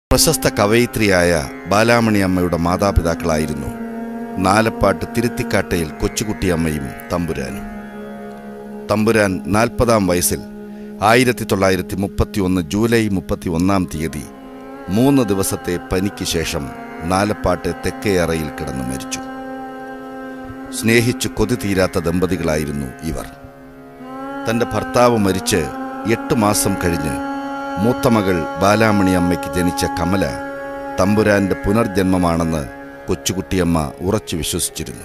പ്രശസ്ത കവയിത്രിയായ ബാലാമണി അമ്മയുടെ മാതാപിതാക്കളായിരുന്നു നാലപ്പാട്ട് തിരുത്തിക്കാട്ടയിൽ കൊച്ചുകുട്ടിയമ്മയും തമ്പുരാനും തമ്പുരാൻ നാൽപ്പതാം വയസ്സിൽ ആയിരത്തി തൊള്ളായിരത്തി മുപ്പത്തി ഒന്ന് ജൂലൈ മുപ്പത്തി ഒന്നാം തീയതി മൂന്ന് ദിവസത്തെ പനിക്ക് ശേഷം നാലപ്പാട്ട് തെക്കേയറയിൽ കിടന്നു മരിച്ചു സ്നേഹിച്ചു കൊതി തീരാത്ത ദമ്പതികളായിരുന്നു ഇവർ തന്റെ ഭർത്താവ് മരിച്ച് എട്ട് മാസം കഴിഞ്ഞ് മൂത്ത മകൾ ബാലാമണി അമ്മയ്ക്ക് ജനിച്ച കമല തമ്പുരാന്റെ പുനർജന്മമാണെന്ന് കൊച്ചുകുട്ടിയമ്മ ഉറച്ചു വിശ്വസിച്ചിരുന്നു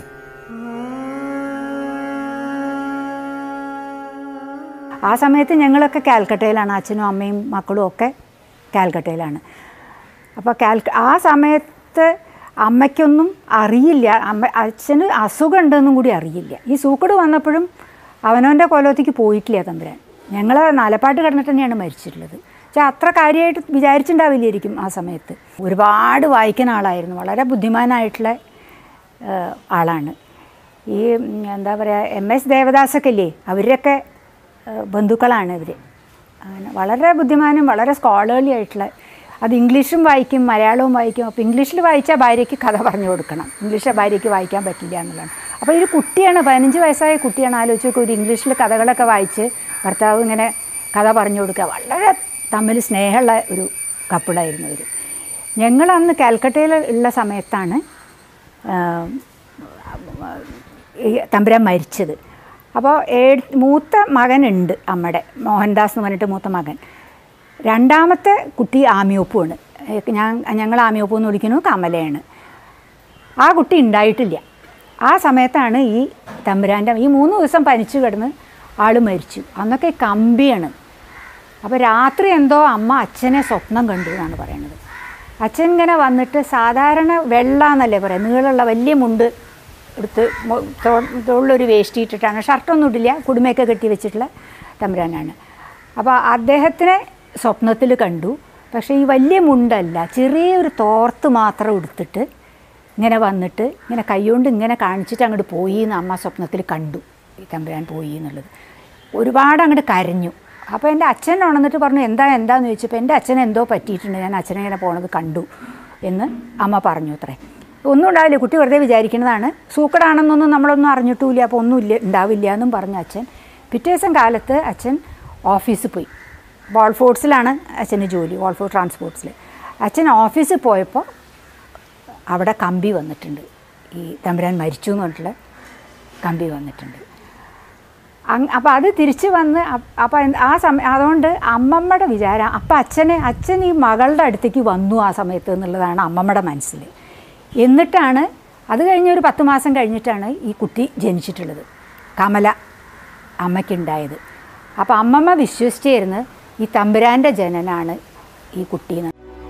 ആ സമയത്ത് ഞങ്ങളൊക്കെ കാൽക്കട്ടയിലാണ് അച്ഛനും അമ്മയും മക്കളും ഒക്കെ കാൽക്കട്ടയിലാണ് അപ്പോൾ കാൽക്ക ആ സമയത്ത് അമ്മയ്ക്കൊന്നും അറിയില്ല അമ്മ അച്ഛന് അസുഖം ഉണ്ടെന്നും കൂടി അറിയില്ല ഈ സൂക്കട് വന്നപ്പോഴും അവനവൻ്റെ കൊലത്തേക്ക് പോയിട്ടില്ല തമ്പുരാൻ ഞങ്ങൾ നാലപ്പാട്ട് കിടന്നിട്ട് തന്നെയാണ് മരിച്ചിട്ടുള്ളത് പക്ഷേ അത്ര കാര്യമായിട്ട് വിചാരിച്ചിട്ടുണ്ടാവില്ലായിരിക്കും ആ സമയത്ത് ഒരുപാട് വായിക്കുന്ന ആളായിരുന്നു വളരെ ബുദ്ധിമാനായിട്ടുള്ള ഏഹ്, ആളാണ് ഈ ഉം, എന്താ പറയുക എം എസ് ദേവദാസൊക്കെ ഇല്ലേ അവരുടെയൊക്കെ ഏഹ്, ബന്ധുക്കളാണ് ഇവർ അങ്ങനെ വളരെ ബുദ്ധിമാനും വളരെ സ്കോളേർലി ആയിട്ടുള്ള അത് ഇംഗ്ലീഷും വായിക്കും മലയാളവും വായിക്കും അപ്പോൾ ഇംഗ്ലീഷിൽ വായിച്ചാൽ ഭാര്യയ്ക്ക് കഥ പറഞ്ഞു കൊടുക്കണം ഇംഗ്ലീഷിൽ ഭാര്യയ്ക്ക് വായിക്കാൻ പറ്റില്ല എന്നുള്ളതാണ് അപ്പോൾ ഒരു കുട്ടിയാണ് പതിനഞ്ച് വയസ്സായ കുട്ടിയാണ് ആലോചിച്ച് നോക്കുക ഒരു ഇംഗ്ലീഷിൽ കഥകളൊക്കെ വായിച്ച് ഭർത്താവ് ഇങ്ങനെ കഥ പറഞ്ഞു കൊടുക്കുക വളരെ തമ്മിൽ സ്നേഹമുള്ള ഒരു കപ്പിളായിരുന്നു അവർ ഞങ്ങൾ അന്ന് കാൽക്കട്ടയിൽ ഉള്ള സമയത്താണ് ആഹ്, ഈ തമ്പുരാൻ മരിച്ചത് അപ്പോൾ ഏഴ് മൂത്ത മകനുണ്ട് അമ്മയുടെ മോഹൻദാസ് എന്ന് പറഞ്ഞിട്ട് മൂത്ത മകൻ രണ്ടാമത്തെ കുട്ടി ആമിയോപ്പുമാണ് ഞാൻ ഞങ്ങൾ ആമിയോപ്പു എന്ന് വിളിക്കുന്നു കമലയാണ് ആ കുട്ടി ഉണ്ടായിട്ടില്ല ആ സമയത്താണ് ഈ തമ്പുരാൻ്റെ ഈ മൂന്ന് ദിവസം പനിച്ചു കിടന്ന് ആൾ മരിച്ചു അന്നൊക്കെ കമ്പിയാണ് അപ്പോൾ രാത്രി എന്തോ അമ്മ അച്ഛനെ സ്വപ്നം കണ്ടു എന്നാണ് പറയുന്നത് അച്ഛൻ ഇങ്ങനെ വന്നിട്ട് സാധാരണ വെള്ള എന്നല്ലേ പറയാം നീളമുള്ള വലിയ മുണ്ട് എടുത്ത് മൊ- തോ- തോളിലൊരു വേഷ്ടി ഇട്ടിട്ടാണ് ഷർട്ടൊന്നും ഇടില്ല കുടുമയൊക്കെ കെട്ടി വെച്ചിട്ടുള്ള തമ്പുരാനാണ് അപ്പോൾ അദ്ദേഹത്തിനെ സ്വപ്നത്തിൽ കണ്ടു പക്ഷേ ഈ വലിയ മുണ്ടല്ല ചെറിയൊരു തോർത്ത് മാത്രം എടുത്തിട്ട് ഇങ്ങനെ വന്നിട്ട് ഇങ്ങനെ കൈകൊണ്ട് ഇങ്ങനെ കാണിച്ചിട്ട് അങ്ങോട്ട് പോയി എന്ന് അമ്മ സ്വപ്നത്തിൽ കണ്ടു ഈ തമ്പുരാൻ പോയി എന്നുള്ളത് ഒരുപാട് അങ്ങോട്ട് കരഞ്ഞു അപ്പോൾ എൻ്റെ അച്ഛൻ ഉണർന്നിട്ട് പറഞ്ഞു എന്താ എന്താന്ന് ചോദിച്ചപ്പോൾ എൻ്റെ അച്ഛൻ എന്തോ പറ്റിയിട്ടുണ്ട് ഞാൻ അച്ഛനെ ഇങ്ങനെ പോണത് കണ്ടു എന്ന് അമ്മ പറഞ്ഞു അത്രേ ഒന്നും ഉണ്ടാവില്ല കുട്ടി വെറുതെ വിചാരിക്കുന്നതാണ് സൂക്കടാണെന്നൊന്നും നമ്മളൊന്നും അറിഞ്ഞിട്ടുമില്ല അപ്പോൾ ഒന്നുമില്ല ഉണ്ടാവില്ല എന്നും പറഞ്ഞു അച്ഛൻ പിറ്റേ ദിവസം കാലത്ത് അച്ഛൻ ഓഫീസിൽ പോയി വാൾഫോർട്സിലാണ് അച്ഛന് ജോലി വാൾഫോർട്ട് ട്രാൻസ്പോർട്ട്സിൽ അച്ഛൻ ഓഫീസിൽ പോയപ്പോൾ അവിടെ കമ്പി വന്നിട്ടുണ്ട് ഈ തമ്പുരാൻ മരിച്ചു എന്ന് പറഞ്ഞിട്ടുള്ള കമ്പി വന്നിട്ടുണ്ട് അങ് അപ്പോൾ അത് തിരിച്ച് വന്ന് അപ്പോൾ ആ സമയം അതുകൊണ്ട് അമ്മമ്മയുടെ വിചാരം അപ്പം അച്ഛനെ അച്ഛൻ ഈ മകളുടെ അടുത്തേക്ക് വന്നു ആ സമയത്ത് എന്നുള്ളതാണ് അമ്മമ്മയുടെ മനസ്സിൽ എന്നിട്ടാണ് അത് കഴിഞ്ഞ് ഒരു പത്ത് മാസം കഴിഞ്ഞിട്ടാണ് ഈ കുട്ടി ജനിച്ചിട്ടുള്ളത് കമല അമ്മയ്ക്കുണ്ടായത് അപ്പോൾ അമ്മമ്മ വിശ്വസിച്ചായിരുന്നു ഈ തമ്പുരാൻ്റെ ജനനാണ് ഈ കുട്ടീന്ന്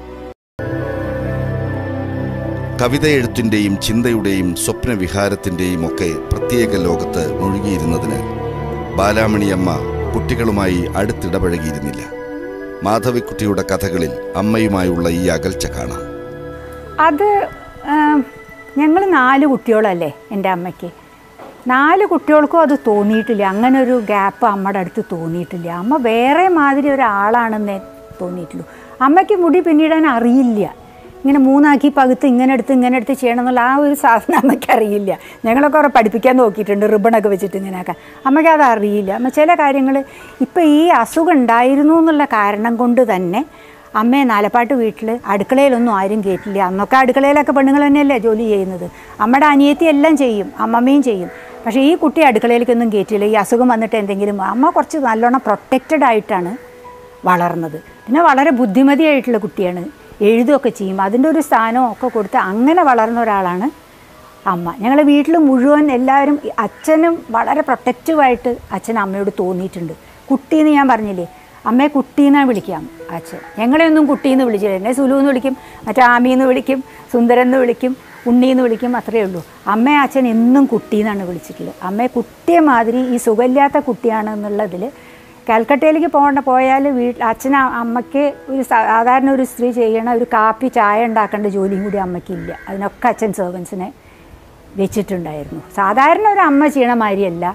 കവിതയെഴുത്തിൻ്റെയും ചിന്തയുടെയും സ്വപ്നവിഹാരത്തിൻ്റെയും ഒക്കെ പ്രത്യേക ലോകത്ത് മുഴുകിയിരുന്നതിനാൽ ബാലാമണിയമ്മ കുട്ടികളുമായി അടുത്തിടപഴകിയിരുന്നില്ല മാധവിക്കുട്ടിയുടെ കഥകളിൽ അമ്മയുമായുള്ള ഈ അകൽച്ച കാണാം അത് ഞങ്ങൾ നാല് കുട്ടികളല്ലേ എൻ്റെ അമ്മയ്ക്ക് നാല് കുട്ടികൾക്കും അത് തോന്നിയിട്ടില്ല അങ്ങനെ ഒരു ഗ്യാപ്പ് അമ്മയുടെ അടുത്ത് തോന്നിയിട്ടില്ല അമ്മ വേറെ മാതിരി ഒരാളാണെന്നേ തോന്നിയിട്ടുള്ളൂ അമ്മയ്ക്ക് മുടി പിന്നീടാൻ അറിയില്ല ഇങ്ങനെ മൂന്നാക്കി പകുത്ത് ഇങ്ങനെ എടുത്ത് ഇങ്ങനെ എടുത്ത് ചെയ്യണം എന്നുള്ള ആ ഒരു സാധനം അമ്മയ്ക്ക് അറിയില്ല ഞങ്ങളൊക്കെ അവരെ പഠിപ്പിക്കാൻ നോക്കിയിട്ടുണ്ട് റിബണൊക്കെ വെച്ചിട്ട് ഇങ്ങനെയൊക്കെ അമ്മയ്ക്ക് അത് അറിയില്ല അമ്മ ചില കാര്യങ്ങൾ ഇപ്പം ഈ അസുഖം ഉണ്ടായിരുന്നു എന്നുള്ള കാരണം കൊണ്ട് തന്നെ അമ്മയെ നാലപ്പാട്ട് വീട്ടിൽ അടുക്കളയിലൊന്നും ആരും കയറ്റില്ല അന്നൊക്കെ അടുക്കളയിലൊക്കെ പെണ്ണുങ്ങൾ തന്നെയല്ലേ ജോലി ചെയ്യുന്നത് അമ്മയുടെ അനിയത്തി എല്ലാം ചെയ്യും അമ്മമ്മയും ചെയ്യും പക്ഷേ ഈ കുട്ടി അടുക്കളയിലേക്കൊന്നും കയറ്റില്ല ഈ അസുഖം വന്നിട്ട് എന്തെങ്കിലും അമ്മ കുറച്ച് നല്ലോണം പ്രൊട്ടക്റ്റഡ് ആയിട്ടാണ് വളർന്നത് പിന്നെ വളരെ ബുദ്ധിമതിയായിട്ടുള്ള കുട്ടിയാണ് എഴുതുകയൊക്കെ ചെയ്യും അതിൻ്റെ ഒരു സ്ഥാനവും ഒക്കെ കൊടുത്ത് അങ്ങനെ വളർന്ന ഒരാളാണ് അമ്മ ഞങ്ങളെ വീട്ടിൽ മുഴുവൻ എല്ലാവരും ഈ അച്ഛനും വളരെ പ്രൊട്ടക്റ്റീവായിട്ട് അച്ഛൻ അമ്മയോട് തോന്നിയിട്ടുണ്ട് കുട്ടീന്ന് ഞാൻ പറഞ്ഞില്ലേ അമ്മയെ കുട്ടീന്നാണ് വിളിക്കാം അച്ഛൻ ഞങ്ങളെയൊന്നും കുട്ടീന്ന് വിളിച്ചില്ല എന്നെ സുലു എന്ന് വിളിക്കും മറ്റേ ആമിന്ന് വിളിക്കും സുന്ദരൻ എന്ന് വിളിക്കും ഉണ്ണീന്ന് വിളിക്കും അത്രയേ ഉള്ളൂ അമ്മയെ അച്ഛൻ എന്നും കുട്ടീന്നാണ് വിളിച്ചിട്ടുള്ളത് അമ്മയെ കുട്ടിയെ മാതിരി ഈ സുഖമില്ലാത്ത കുട്ടിയാണ് എന്നുള്ളതിൽ കാൽക്കട്ടയിലേക്ക് പോകേണ്ട പോയാൽ വീട്ടിൽ അച്ഛൻ അമ്മയ്ക്ക് ഒരു സാധാരണ ഒരു സ്ത്രീ ചെയ്യണ ഒരു കാപ്പി ചായ ഉണ്ടാക്കേണ്ട ജോലിയും കൂടി അമ്മയ്ക്കില്ല അതിനൊക്കെ അച്ഛൻ സെർവൻസിനെ വെച്ചിട്ടുണ്ടായിരുന്നു സാധാരണ ഒരു അമ്മ ചെയ്യണ മാതിരിയല്ല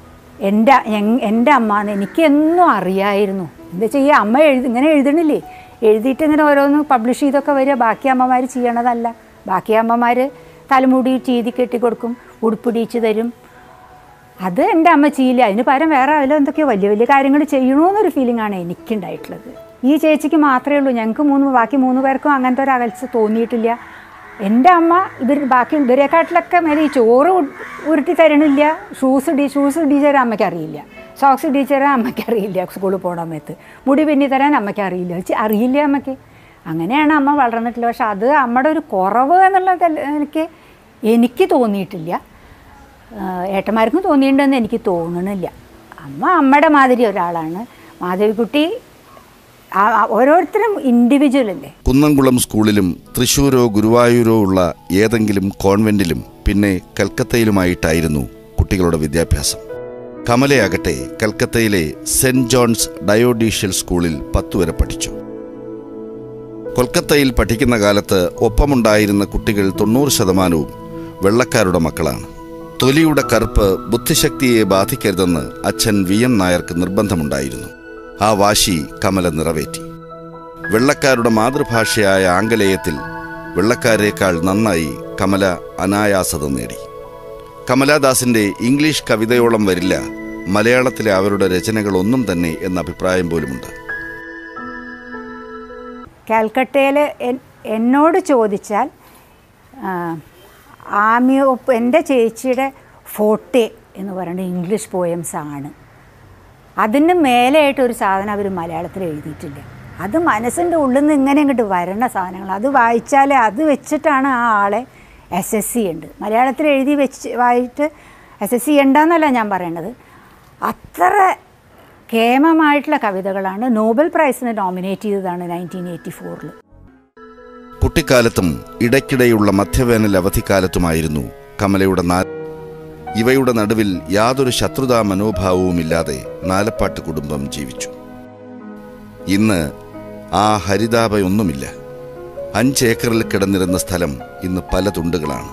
എൻ്റെ എങ്- എൻ്റെ അമ്മ എന്ന് എനിക്ക് എന്നും അറിയായിരുന്നു എന്താ ചെയ്യുക അമ്മ എഴുതി ഇങ്ങനെ എഴുതണില്ലേ എഴുതിയിട്ട് ഇങ്ങനെ ഓരോന്ന് പബ്ലിഷ് ചെയ്തൊക്കെ വരിക ബാക്കി അമ്മമാർ ചെയ്യണതല്ല ബാക്കി അമ്മമാർ തലമുടി ചീതി കെട്ടിക്കൊടുക്കും ഉടുപ്പിടിച്ച് തരും അത് എൻ്റെ അമ്മ ചെയ്യില്ല അതിന് പകരം വേറെ അതിൽ എന്തൊക്കെയോ വലിയ വലിയ കാര്യങ്ങൾ ചെയ്യണമെന്നൊരു ഫീലിംഗ് ആണ് എനിക്കുണ്ടായിട്ടുള്ളത് ഈ ചേച്ചിക്ക് മാത്രമേ ഉള്ളൂ ഞങ്ങൾക്ക് മൂന്ന് ബാക്കി മൂന്ന് പേർക്കും അങ്ങനത്തെ ഒരു അകൽച്ച തോന്നിയിട്ടില്ല എൻ്റെ അമ്മ ഇവർ ബാക്കി ഇവരെക്കാട്ടിലൊക്കെ മേലെ ഈ ചോറ് ഉ- ഉരുട്ടി തരണില്ല ഷൂസ് ഡി ഷൂസ് ഡി തരാൻ അമ്മയ്ക്ക് അറിയില്ല സോക്സ് ഡി തരാൻ അമ്മയ്ക്ക് അറിയില്ല സ്കൂളിൽ പോകണ സമയത്ത് മുടി പിന്നി തരാൻ അമ്മയ്ക്ക് അറിയില്ല ചി- അറിയില്ല അമ്മയ്ക്ക് അങ്ങനെയാണ് അമ്മ വളർന്നിട്ടുള്ളത് പക്ഷെ അത് അമ്മയുടെ ഒരു കുറവ് എന്നുള്ളത് എനിക്ക് എനിക്ക് തോന്നിയിട്ടില്ല ആഹ് ഏട്ടന്മാർക്കും തോന്നിയിട്ടുണ്ടെന്ന് എനിക്ക് തോന്നണില്ല അമ്മ അമ്മയുടെ മാതിരി ഒരാളാണ് മാധവിക്കുട്ടി ആ- ആ- ഓരോരുത്തരും ഇൻഡിവിജ്വൽ അല്ലേ കുന്നംകുളം സ്കൂളിലും തൃശൂരോ ഗുരുവായൂരോ ഉള്ള ഏതെങ്കിലും കോൺവെന്റിലും പിന്നെ കൽക്കത്തയിലുമായിട്ടായിരുന്നു കുട്ടികളുടെ വിദ്യാഭ്യാസം കമലയാകട്ടെ കൽക്കത്തയിലെ സെന്റ് ജോൺസ് ഡയോഡീഷ്യൽ സ്കൂളിൽ പത്തുവരെ പഠിച്ചു കൊൽക്കത്തയിൽ പഠിക്കുന്ന കാലത്ത് ഒപ്പമുണ്ടായിരുന്ന കുട്ടികൾ തൊണ്ണൂറ് ശതമാനവും വെള്ളക്കാരുടെ മക്കളാണ് തൊലിയുടെ കറുപ്പ് ബുദ്ധിശക്തിയെ ബാധിക്കരുതെന്ന് അച്ഛൻ വി എം നായർക്ക് നിർബന്ധമുണ്ടായിരുന്നു ആ വാശി കമല നിറവേറ്റി വെള്ളക്കാരുടെ മാതൃഭാഷയായ ആംഗലേയത്തിൽ വെള്ളക്കാരേക്കാൾ നന്നായി കമല അനായാസത നേടി കമലാദാസിന്റെ ഇംഗ്ലീഷ് കവിതയോളം വരില്ല മലയാളത്തിലെ അവരുടെ രചനകളൊന്നും തന്നെ എന്ന അഭിപ്രായം പോലുമുണ്ട് കാൽക്കട്ടയിൽ എന്നോട് ചോദിച്ചാൽ ആ, ആമിയോ എൻ്റെ ചേച്ചിയുടെ ഫോർട്ടെ എന്ന് പറയുന്നത് ഇംഗ്ലീഷ് പോയംസ് ആണ് അതിന് മേലെയായിട്ട് ഒരു സാധനം അവർ മലയാളത്തിൽ എഴുതിയിട്ടില്ല അത് മനസ്സിൻ്റെ ഉള്ളിൽ നിന്ന് ഇങ്ങനെ ഇങ്ങോട്ട് വരണ സാധനങ്ങൾ അത് വായിച്ചാൽ അത് വെച്ചിട്ടാണ് ആ ആളെ എസ് എസ് സി ഉണ്ട് മലയാളത്തിൽ എഴുതി വെച്ച് വായിട്ട് എസ് എസ് സി ഉണ്ടെന്നല്ല ഞാൻ പറയണത് അത്ര കേമമായിട്ടുള്ള കവിതകളാണ് നോബൽ പ്രൈസിന് നോമിനേറ്റ് ചെയ്തതാണ് നയൻറ്റീൻ എയ്റ്റി ഫോറിൽ കുട്ടിക്കാലത്തും ഇടയ്ക്കിടെയുള്ള മധ്യവേനൽ അവധിക്കാലത്തുമായിരുന്നു കമലയുടെ നാ ഇവയുടെ നടുവിൽ യാതൊരു ശത്രുതാ മനോഭാവവുമില്ലാതെ നാലപ്പാട്ട് കുടുംബം ജീവിച്ചു ഇന്ന് ആ ഹരിതാപയൊന്നുമില്ല അഞ്ചേക്കറിൽ കിടന്നിരുന്ന സ്ഥലം ഇന്ന് പല തുണ്ടുകളാണ്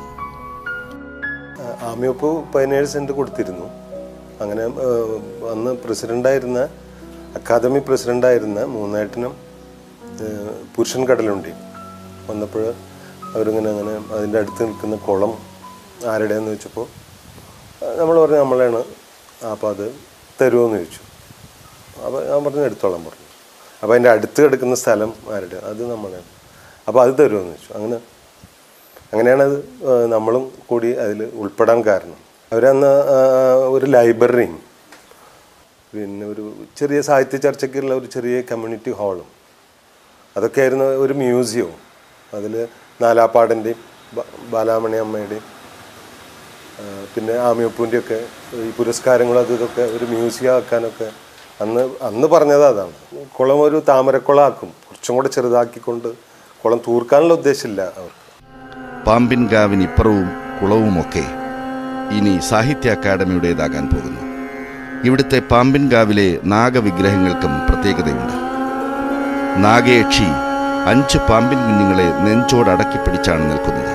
ആമിയപ്പൂ പതിനേഴ് സെന്റ് കൊടുത്തിരുന്നു അങ്ങനെ ഏഹ്, അന്ന് പ്രസിഡന്റായിരുന്ന അക്കാദമി പ്രസിഡന്റായിരുന്ന മൂന്നേട്ടനും ഏഹ്, പുരുഷൻ കടലുണ്ടി വന്നപ്പോൾ അവരിങ്ങനെ അങ്ങനെ അതിൻ്റെ അടുത്ത് നിൽക്കുന്ന കുളം ആരുടെയെന്ന് ചോദിച്ചപ്പോൾ നമ്മൾ പറഞ്ഞു നമ്മളാണ് അപ്പോൾ അത് തരുമോയെന്ന് ചോദിച്ചു അപ്പോൾ ഞാൻ പറഞ്ഞു എടുത്തോളാം പറഞ്ഞു അപ്പോൾ അതിൻ്റെ അടുത്ത് കിടക്കുന്ന സ്ഥലം ആരുടെ അത് നമ്മളാണ് അപ്പോൾ അത് തരുമോയെന്ന് ചോദിച്ചു അങ്ങനെ അങ്ങനെയാണ് അത് ഏഹ്, നമ്മളും കൂടി അതിൽ ഉൾപ്പെടാൻ കാരണം അവരന്ന് ആഹ്, ഒരു ലൈബ്രറിയും പിന്നെ ഒരു ചെറിയ സാഹിത്യ ചർച്ചയ്ക്കുള്ള ഒരു ചെറിയ കമ്മ്യൂണിറ്റി ഹാളും അതൊക്കെയായിരുന്നു ഒരു മ്യൂസിയവും അതിൽ നാലാപ്പാടിൻ്റെയും ബാലാമണി അമ്മയുടെയും ആഹ്, പിന്നെ ആമിയപ്പൂൻ്റെ ഒക്കെ ഈ പുരസ്കാരങ്ങളും അത് ഇതൊക്കെ ഒരു മ്യൂസിയം ആക്കാനൊക്കെ അന്ന് അന്ന് പറഞ്ഞത് അതാണ് കുളം ഒരു താമരക്കുളമാക്കും കുറച്ചും കൂടെ ചെറുതാക്കിക്കൊണ്ട് കുളം തൂർക്കാനുള്ള ഉദ്ദേശമില്ല അവർക്ക് പാമ്പിൻകാവിനിപ്പുറവും കുളവുമൊക്കെ ഇനി സാഹിത്യ അക്കാദമിയുടേതാകാൻ പോകുന്നു ഇവിടുത്തെ പാമ്പിൻകാവിലെ നാഗവിഗ്രഹങ്ങൾക്കും പ്രത്യേകതയുണ്ട് നാഗയക്ഷി അഞ്ച് പാമ്പിൻ കുഞ്ഞുങ്ങളെ നെഞ്ചോടടക്കി പിടിച്ചാണ് നിൽക്കുന്നത്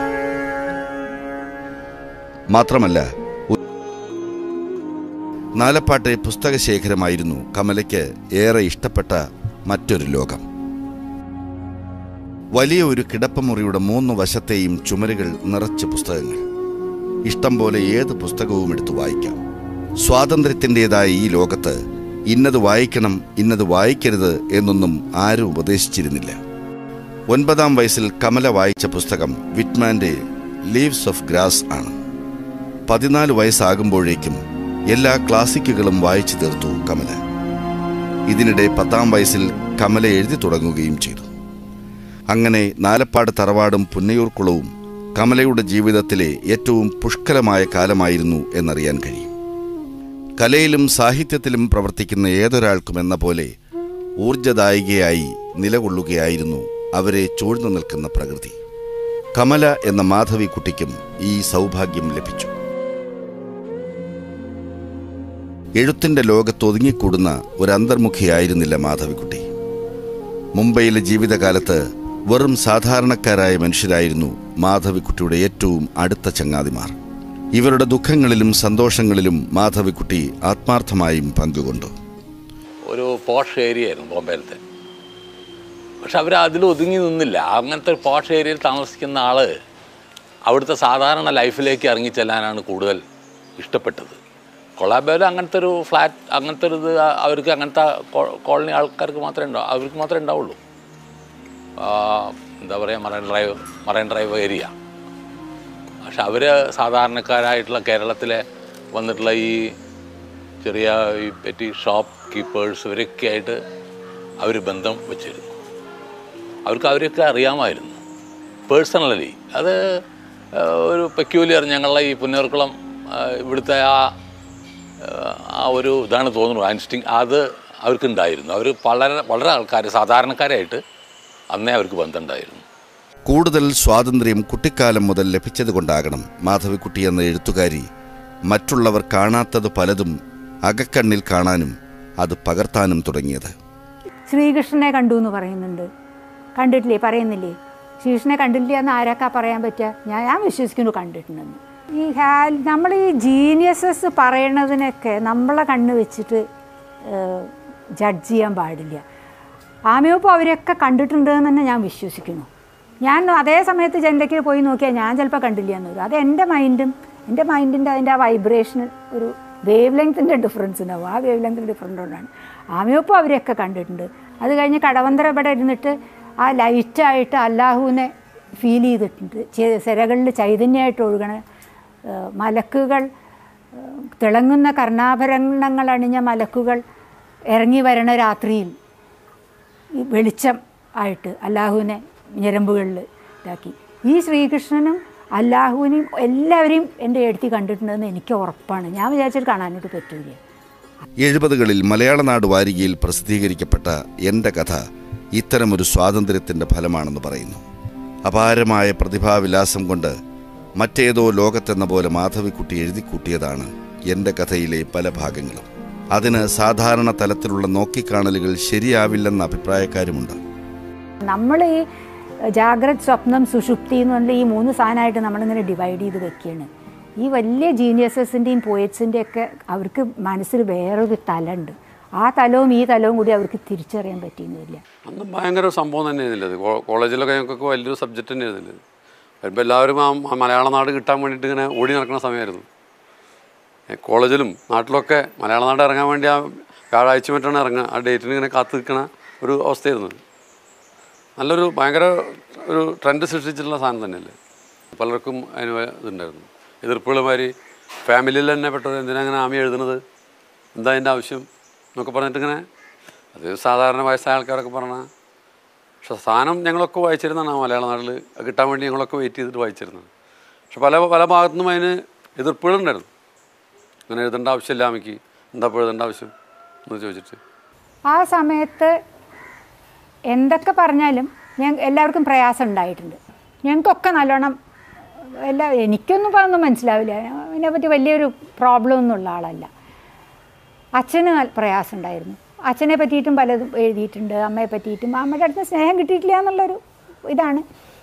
മാത്രമല്ല ഉ- നാലപ്പാട്ടെ പുസ്തകശേഖരമായിരുന്നു കമലയ്ക്ക് ഏറെ ഇഷ്ടപ്പെട്ട മറ്റൊരു ലോകം വലിയ ഒരു കിടപ്പമുറിയുടെ മൂന്ന് വശത്തെയും ചുമരുകൾ നിറച്ച് പുസ്തകങ്ങൾ ഇഷ്ടം പോലെ ഏത് പുസ്തകവും എടുത്തു വായിക്കാം സ്വാതന്ത്ര്യത്തിൻ്റെതായ ഈ ലോകത്ത് ഇന്നത് വായിക്കണം ഇന്നത് വായിക്കരുത് എന്നൊന്നും ആരും ഉപദേശിച്ചിരുന്നില്ല ഒൻപതാം വയസ്സിൽ കമല വായിച്ച പുസ്തകം വിറ്റ്മാന്റെ ലീവ്സ് ഓഫ് ഗ്രാസ് ആണ് പതിനാല് വയസ്സാകുമ്പോഴേക്കും എല്ലാ ക്ലാസിക്കുകളും വായിച്ചു തീർത്തു കമല ഇതിനിടെ പത്താം വയസ്സിൽ കമല എഴുതി തുടങ്ങുകയും ചെയ്തു അങ്ങനെ നാലപ്പാട് തറവാടും പുന്നയൂർക്കുളവും കമലയുടെ ജീവിതത്തിലെ ഏറ്റവും പുഷ്കലമായ കാലമായിരുന്നു എന്നറിയാൻ കഴിയും കലയിലും സാഹിത്യത്തിലും പ്രവർത്തിക്കുന്ന ഏതൊരാൾക്കും എന്ന പോലെ ഊർജദായികയായി നിലകൊള്ളുകയായിരുന്നു അവരെ ചൂഴ്ന്നു നിൽക്കുന്ന പ്രകൃതി കമല എന്ന മാധവിക്കുട്ടിക്കും ഈ സൗഭാഗ്യം ലഭിച്ചു എഴുത്തിന്റെ ലോകത്ത് ഒതുങ്ങിക്കൂടുന്ന ഒരു അന്തർമുഖിയായിരുന്നില്ല മാധവിക്കുട്ടി മുംബൈയിലെ ജീവിതകാലത്ത് വെറും സാധാരണക്കാരായ മനുഷ്യരായിരുന്നു മാധവിക്കുട്ടിയുടെ ഏറ്റവും അടുത്ത ചങ്ങാതിമാർ ഇവരുടെ ദുഃഖങ്ങളിലും സന്തോഷങ്ങളിലും മാധവിക്കുട്ടി ആത്മാർത്ഥമായും പങ്കുകൊണ്ടു ഒരു പോഷ് ഏരിയ ആയിരുന്നു ബോംബെയിലത്തെ പക്ഷെ അവർ അതിൽ ഒതുങ്ങി നിന്നില്ല അങ്ങനത്തെ ഒരു പോഷ് ഏരിയയിൽ താമസിക്കുന്ന ആൾ അവിടുത്തെ സാധാരണ ലൈഫിലേക്ക് ഇറങ്ങി ചെല്ലാനാണ് കൂടുതൽ ഇഷ്ടപ്പെട്ടത് കൊളാബേല അങ്ങനത്തെ ഒരു ഫ്ലാറ്റ് അങ്ങനത്തെ ഒരു ഇത് അവർക്ക് അങ്ങനത്തെ കോ- കോളനി ആൾക്കാർക്ക് മാത്രമേ ഉണ്ടാവും അവർക്ക് മാത്രമേ ഉണ്ടാവുള്ളൂ ആ, എന്താ പറയുക marine drive marine drive area പക്ഷെ അവർ സാധാരണക്കാരായിട്ടുള്ള കേരളത്തിലെ വന്നിട്ടുള്ള ഈ ചെറിയ ഈ പെറ്റി ഷോപ്പ് കീപ്പേഴ്സ് ഇവരൊക്കെ ആയിട്ട് അവർ ബന്ധം വെച്ചിരുന്നു അവർക്ക് അവരെയൊക്കെ അറിയാമായിരുന്നു പേഴ്സണലി അത് ആ, ഒരു പെക്യൂലിയർ ഞങ്ങളുടെ ഈ പുന്നേർക്കുളം ആ, ഇവിടുത്തെ ആ ആ, ആ ഒരു ഇതാണ് തോന്നുന്നു ഇൻസ്റ്റിങ് അത് അവർക്കുണ്ടായിരുന്നു അവർ വളരെ വളരെ ആൾക്കാർ സാധാരണക്കാരായിട്ട് അന്നേ അവർക്ക് ബന്ധമുണ്ടായിരുന്നു കൂടുതൽ സ്വാതന്ത്ര്യം കുട്ടിക്കാലം മുതൽ ലഭിച്ചതുകൊണ്ടാകണം മാധവിക്കുട്ടി എന്ന എഴുത്തുകാരി മറ്റുള്ളവർ കാണാത്തത് പലതും അകക്കണ്ണിൽ കാണാനും അത് പകർത്താനും തുടങ്ങിയത് ശ്രീകൃഷ്ണനെ കണ്ടു എന്ന് പറയുന്നുണ്ട് കണ്ടിട്ടില്ലേ പറയുന്നില്ലേ ശ്രീകൃഷ്ണനെ കണ്ടില്ല എന്ന് ആരാക്കാ പറയാൻ പറ്റുക ഞാൻ ഞാൻ വിശ്വസിക്കുന്നു കണ്ടിട്ടുണ്ടെന്ന് ഈ ഹാൽ നമ്മൾ ഈ ജീനിയസസ് പറയണതിനൊക്കെ നമ്മളെ കണ്ണ് വെച്ചിട്ട് ജഡ്ജ് ചെയ്യാൻ പാടില്ല ആമയോപ്പോൾ അവരൊക്കെ കണ്ടിട്ടുണ്ട് എന്ന് തന്നെ ഞാൻ വിശ്വസിക്കുന്നു ഞാൻ അതേ സമയത്ത് ജനലയ്ക്ക് പോയി നോക്കിയാൽ ഞാൻ ചിലപ്പോൾ കണ്ടില്ല എന്ന് വരും അത് എൻ്റെ മൈൻഡും എൻ്റെ മൈൻഡിൻ്റെ അതിൻ്റെ ആ വൈബ്രേഷൻ ഒരു വേവ് ലെങ്ത്തിൻ്റെ ഡിഫറൻസ് ഉണ്ടാവും ആ വേവ് ലെങ്ത്തിൻ്റെ ഡിഫറൻസ് കൊണ്ടാണ് ആമയോപ്പോൾ അവരെയൊക്കെ കണ്ടിട്ടുണ്ട് അത് കഴിഞ്ഞ് കടവന്തര ഇവിടെ ഇരുന്നിട്ട് ആ ലൈറ്റായിട്ട് അല്ലാഹുവിനെ ഫീൽ ചെയ്തിട്ടുണ്ട് ചെ- സിരകളിൽ ചൈതന്യമായിട്ട് ഒഴുകണ ഏഹ് മലക്കുകൾ ഏഹ് തിളങ്ങുന്ന കർണാഭരണങ്ങൾ അണിഞ്ഞ മലക്കുകൾ ഇറങ്ങി വരണ രാത്രിയിൽ ഈ വെളിച്ചം ആയിട്ട് അല്ലാഹുവിനെ ഞരമ്പുകളിൽ ഇതാക്കി ഈ ശ്രീകൃഷ്ണനും അല്ലാഹുവിനെയും എല്ലാവരെയും എൻ്റെ എഴുത്തി കണ്ടിട്ടുണ്ടെന്ന് എനിക്ക് ഉറപ്പാണ് ഞാൻ വിചാരിച്ചിട്ട് കാണാനായിട്ട് പറ്റൂല എഴുപതുകളിൽ മലയാള നാട് വാരികയിൽ പ്രസിദ്ധീകരിക്കപ്പെട്ട എൻ്റെ കഥ ഇത്തരമൊരു സ്വാതന്ത്ര്യത്തിൻ്റെ ഫലമാണെന്ന് പറയുന്നു അപാരമായ പ്രതിഭാവിലാസം കൊണ്ട് മറ്റേതോ ലോകത്തെന്ന പോലെ മാധവിക്കുട്ടി എഴുതിക്കൂട്ടിയതാണ് എൻ്റെ കഥയിലെ പല ഭാഗങ്ങളും അതിന് സാധാരണ തലത്തിലുള്ള നോക്കിക്കാണലുകൾ ശരിയാവില്ലെന്ന അഭിപ്രായക്കാരുമുണ്ട് നമ്മൾ ഈ ജാഗ്രത് സ്വപ്നം സുഷുപ്തി എന്ന് പറഞ്ഞ ഈ മൂന്ന് സാധനമായിട്ട് നമ്മളിങ്ങനെ ഡിവൈഡ് ചെയ്ത് വെക്കുകയാണ് ഈ വലിയ ജീനിയസസിൻ്റെയും പോയറ്റ്സിൻ്റെയും ഒക്കെ അവർക്ക് മനസ്സിൽ വേറൊരു തലമുണ്ട് ആ തലവും ഈ തലവും കൂടി അവർക്ക് തിരിച്ചറിയാൻ പറ്റിയെന്നില്ല അന്ന് ഭയങ്കര ഒരു സംഭവം തന്നെയായിരുന്നില്ല ഇത് കോ- കോളേജിലൊക്കെ ഞങ്ങൾക്കൊക്കെ വലിയൊരു സബ്ജക്റ്റ് തന്നെയായിരുന്നില്ല ഇത് വരുമ്പോൾ എല്ലാവരും ആ മ- മലയാള നാട് കിട്ടാൻ വേണ്ടിയിട്ട് ഇങ്ങനെ ഓടി നടക്കുന്ന സമയമായിരുന്നു ഏ, കോളേജിലും നാട്ടിലൊക്കെ മലയാള നാട് ഇറങ്ങാൻ വേണ്ടി ആ വ്യാഴാഴ്ച മറ്റാണ് ഇറങ്ങുക ആ ഡേറ്റിന് ഇങ്ങനെ കാത്തു നിൽക്കണ ഒരു അവസ്ഥയായിരുന്നു നല്ലൊരു ഭയങ്കര ഒരു ട്രെൻഡ് സൃഷ്ടിച്ചിട്ടുള്ള സാധനം തന്നെയല്ലേ പലർക്കും അതിന് വ- ഇതുണ്ടായിരുന്നു എതിർപ്പുകളുമാതിരി ഫാമിലിയിൽ തന്നെ പെട്ടവർ എന്തിനാ അങ്ങനെ ആമി എഴുതുന്നത് എന്താ അതിൻ്റെ ആവശ്യം എന്നൊക്കെ പറഞ്ഞിട്ട് ഇങ്ങനെ അത് സാധാരണ വയസ്സായ ആൾക്കാരൊക്കെ പറഞ്ഞാൽ പക്ഷെ സാധനം ഞങ്ങളൊക്കെ വായിച്ചിരുന്നതാണ് ആ മലയാള നാട്ടിൽ അത് കിട്ടാൻ വേണ്ടി ഞങ്ങളൊക്കെ വെയിറ്റ് ചെയ്തിട്ട് വായിച്ചിരുന്നത് പക്ഷെ പല പല ഭാഗത്തു നിന്നും അതിന് എതിർപ്പുകളുണ്ടായിരുന്നു അങ്ങനെ എഴുതേണ്ട ആവശ്യമില്ല ആമിക്ക് എന്താ ഇപ്പോൾ എഴുതേണ്ട ആവശ്യം എന്ന് ചോദിച്ചിട്ട് ആ സമയത്ത് എന്തൊക്കെ പറഞ്ഞാലും ഞാൻ എല്ലാവർക്കും പ്രയാസം ഉണ്ടായിട്ടുണ്ട് ഞങ്ങൾക്കൊക്കെ നല്ലോണം എല്ലാ എനിക്കൊന്നും ഇപ്പം അതൊന്നും മനസ്സിലാവില്ല അതിനെപ്പറ്റി വലിയൊരു പ്രോബ്ലം ഒന്നും ഉള്ള ആളല്ല അച്ഛന് നല്ല പ്രയാസം ഉണ്ടായിരുന്നു അച്ഛനെ പറ്റിയിട്ടും പലതും എഴുതിയിട്ടുണ്ട് അമ്മയെ പറ്റിയിട്ടും അമ്മയുടെ അടുത്ത് സ്നേഹം കിട്ടിയിട്ടില്ല എന്നുള്ളൊരു ഇതാണ്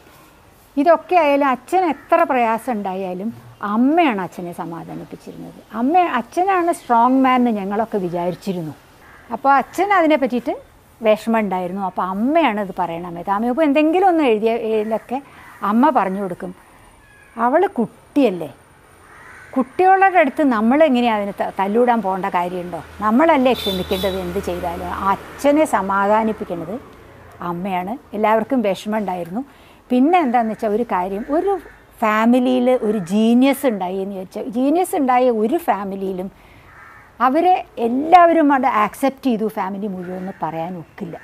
ഇതൊക്കെ ആയാലും അച്ഛൻ എത്ര പ്രയാസം ഉണ്ടായാലും അമ്മയാണ് അച്ഛനെ സമാധാനിപ്പിച്ചിരുന്നത് അമ്മ അച്ഛനാണ് സ്ട്രോങ് മാൻ എന്ന് ഞങ്ങളൊക്കെ വിചാരിച്ചിരുന്നു അപ്പോൾ അച്ഛൻ അതിനെ പറ്റിയിട്ട് വിഷമം ഉണ്ടായിരുന്നു അപ്പോൾ അമ്മയാണ് ഇത് പറയണമേ അമ്മയപ്പോൾ എന്തെങ്കിലും ഒന്ന് എഴുതിയ ഇതിലൊക്കെ അമ്മ പറഞ്ഞു കൊടുക്കും അവൾ കുട്ടിയല്ലേ കുട്ടികളുടെ അടുത്ത് നമ്മൾ എങ്ങനെയാണ് അതിന് ത- തല്ലൂടാൻ പോകേണ്ട കാര്യമുണ്ടോ നമ്മളല്ലേ ക്ഷമിക്കേണ്ടത് എന്ത് ചെയ്താലും ആ അച്ഛനെ സമാധാനിപ്പിക്കുന്നത് അമ്മയാണ് എല്ലാവർക്കും വിഷമം ഉണ്ടായിരുന്നു പിന്നെ എന്താണെന്ന് വെച്ചാൽ ഒരു കാര്യം ഒരു ഫാമിലിയിൽ ഒരു ജീനിയസ് ഉണ്ടായി എന്ന് വെച്ചാൽ ജീനിയസ് ഉണ്ടായ ഒരു ഫാമിലിയിലും അവരെ എല്ലാവരും അവിടെ ആക്സെപ്റ്റ് ചെയ്തു ഫാമിലി മുഴുവൻ എന്ന് പറയാൻ ഒക്കില്ല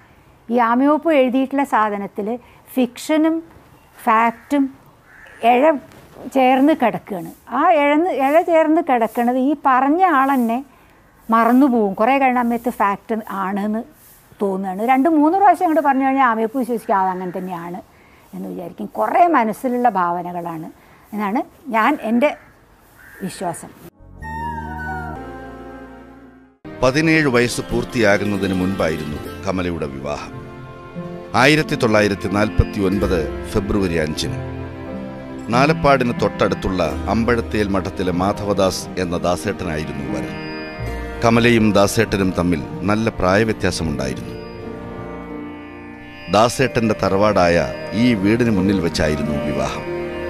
ഈ ആമയോപ്പ് എഴുതിയിട്ടുള്ള സാധനത്തിൽ ഫിക്ഷനും ഫാക്റ്റും ഇഴ ചേർന്ന് കിടക്കുകയാണ് ആ ഇഴന്ന് ഇഴ ചേർന്ന് കിടക്കണത് ഈ പറഞ്ഞ ആൾ തന്നെ മറന്നു പോകും കുറേ കഴിയുമ്പോഴത്തെ ഫാക്റ്റ് ആണെന്ന് തോന്നുകയാണ് രണ്ട് മൂന്ന് പ്രാവശ്യം അങ്ങോട്ട് പറഞ്ഞു കഴിഞ്ഞാൽ ആമയപ്പ് വിശ്വസിക്കും അത് അങ്ങനെ തന്നെയാണ് എന്ന് വിചാരിക്കും കുറേ മനസ്സിലുള്ള ഭാവനകളാണ് എന്നാണ് ഞാൻ എൻ്റെ വിശ്വാസം പതിനേഴ് വയസ്സ് പൂർത്തിയാകുന്നതിന് മുൻപായിരുന്നു കമലയുടെ വിവാഹം ആയിരത്തി തൊള്ളായിരത്തി നാൽപ്പത്തി ഒൻപത് ഫെബ്രുവരി അഞ്ചിന് നാലപ്പാടിന് തൊട്ടടുത്തുള്ള അമ്പഴത്തേൽ മഠത്തിലെ മാധവദാസ് എന്ന ദാസേട്ടനായിരുന്നു വരൻ കമലയും ദാസേട്ടനും തമ്മിൽ നല്ല പ്രായവ്യത്യാസമുണ്ടായിരുന്നു ദാസേട്ടന്റെ തറവാടായ ഈ വീടിന് മുന്നിൽ വെച്ചായിരുന്നു വിവാഹം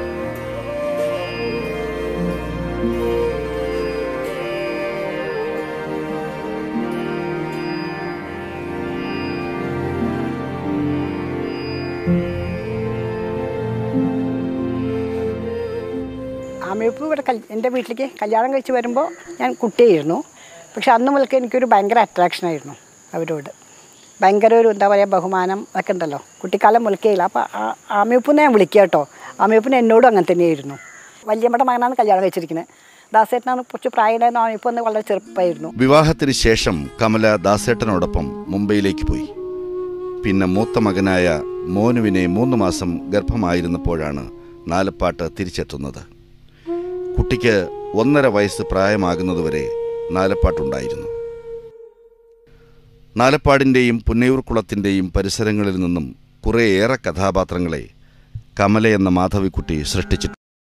ആമയപ്പ് ഇവിടെ കൽ എൻ്റെ വീട്ടിലേക്ക് കല്യാണം കഴിച്ച് വരുമ്പോൾ ഞാൻ കുട്ടിയായിരുന്നു പക്ഷെ അന്ന് മുതൽക്ക് എനിക്കൊരു ഭയങ്കര അട്രാക്ഷനായിരുന്നു അവരോട് ഭയങ്കര ഒരു എന്താ പറയുക ബഹുമാനം ഒക്കെ ഉണ്ടല്ലോ കുട്ടിക്കാലം മുതൽക്കേയില്ല അപ്പോൾ ആമയപ്പിനെ ഞാൻ വിളിക്കുക കേട്ടോ ആമയപ്പിന് എന്നോടും അങ്ങനെ തന്നെയായിരുന്നു വല്യമ്മയുടെ മകനാണ് കല്യാണം കഴിച്ചിരിക്കുന്നത് ദാസേട്ടനാണ് കുറച്ച് പ്രായമായിരുന്നു ആമയപ്പ് എന്ന് വളരെ ചെറുപ്പമായിരുന്നു വിവാഹത്തിന് ശേഷം കമല ദാസേട്ടനോടൊപ്പം മുംബൈയിലേക്ക് പോയി പിന്നെ മൂത്ത മകനായ മോനുവിനെ മൂന്ന് മാസം ഗർഭമായിരുന്നപ്പോഴാണ് നാലപ്പാട്ട് തിരിച്ചെത്തുന്നത് കുട്ടിക്ക് ഒന്നര വയസ്സ് പ്രായമാകുന്നതുവരെ നാലപ്പാട്ടുണ്ടായിരുന്നു നാലപ്പാടിൻ്റെയും പുന്നയൂർക്കുളത്തിൻ്റെയും പരിസരങ്ങളിൽ നിന്നും കുറേയേറെ കഥാപാത്രങ്ങളെ കമല എന്ന മാധവിക്കുട്ടി സൃഷ്ടിച്ചിട്ടുണ്ട്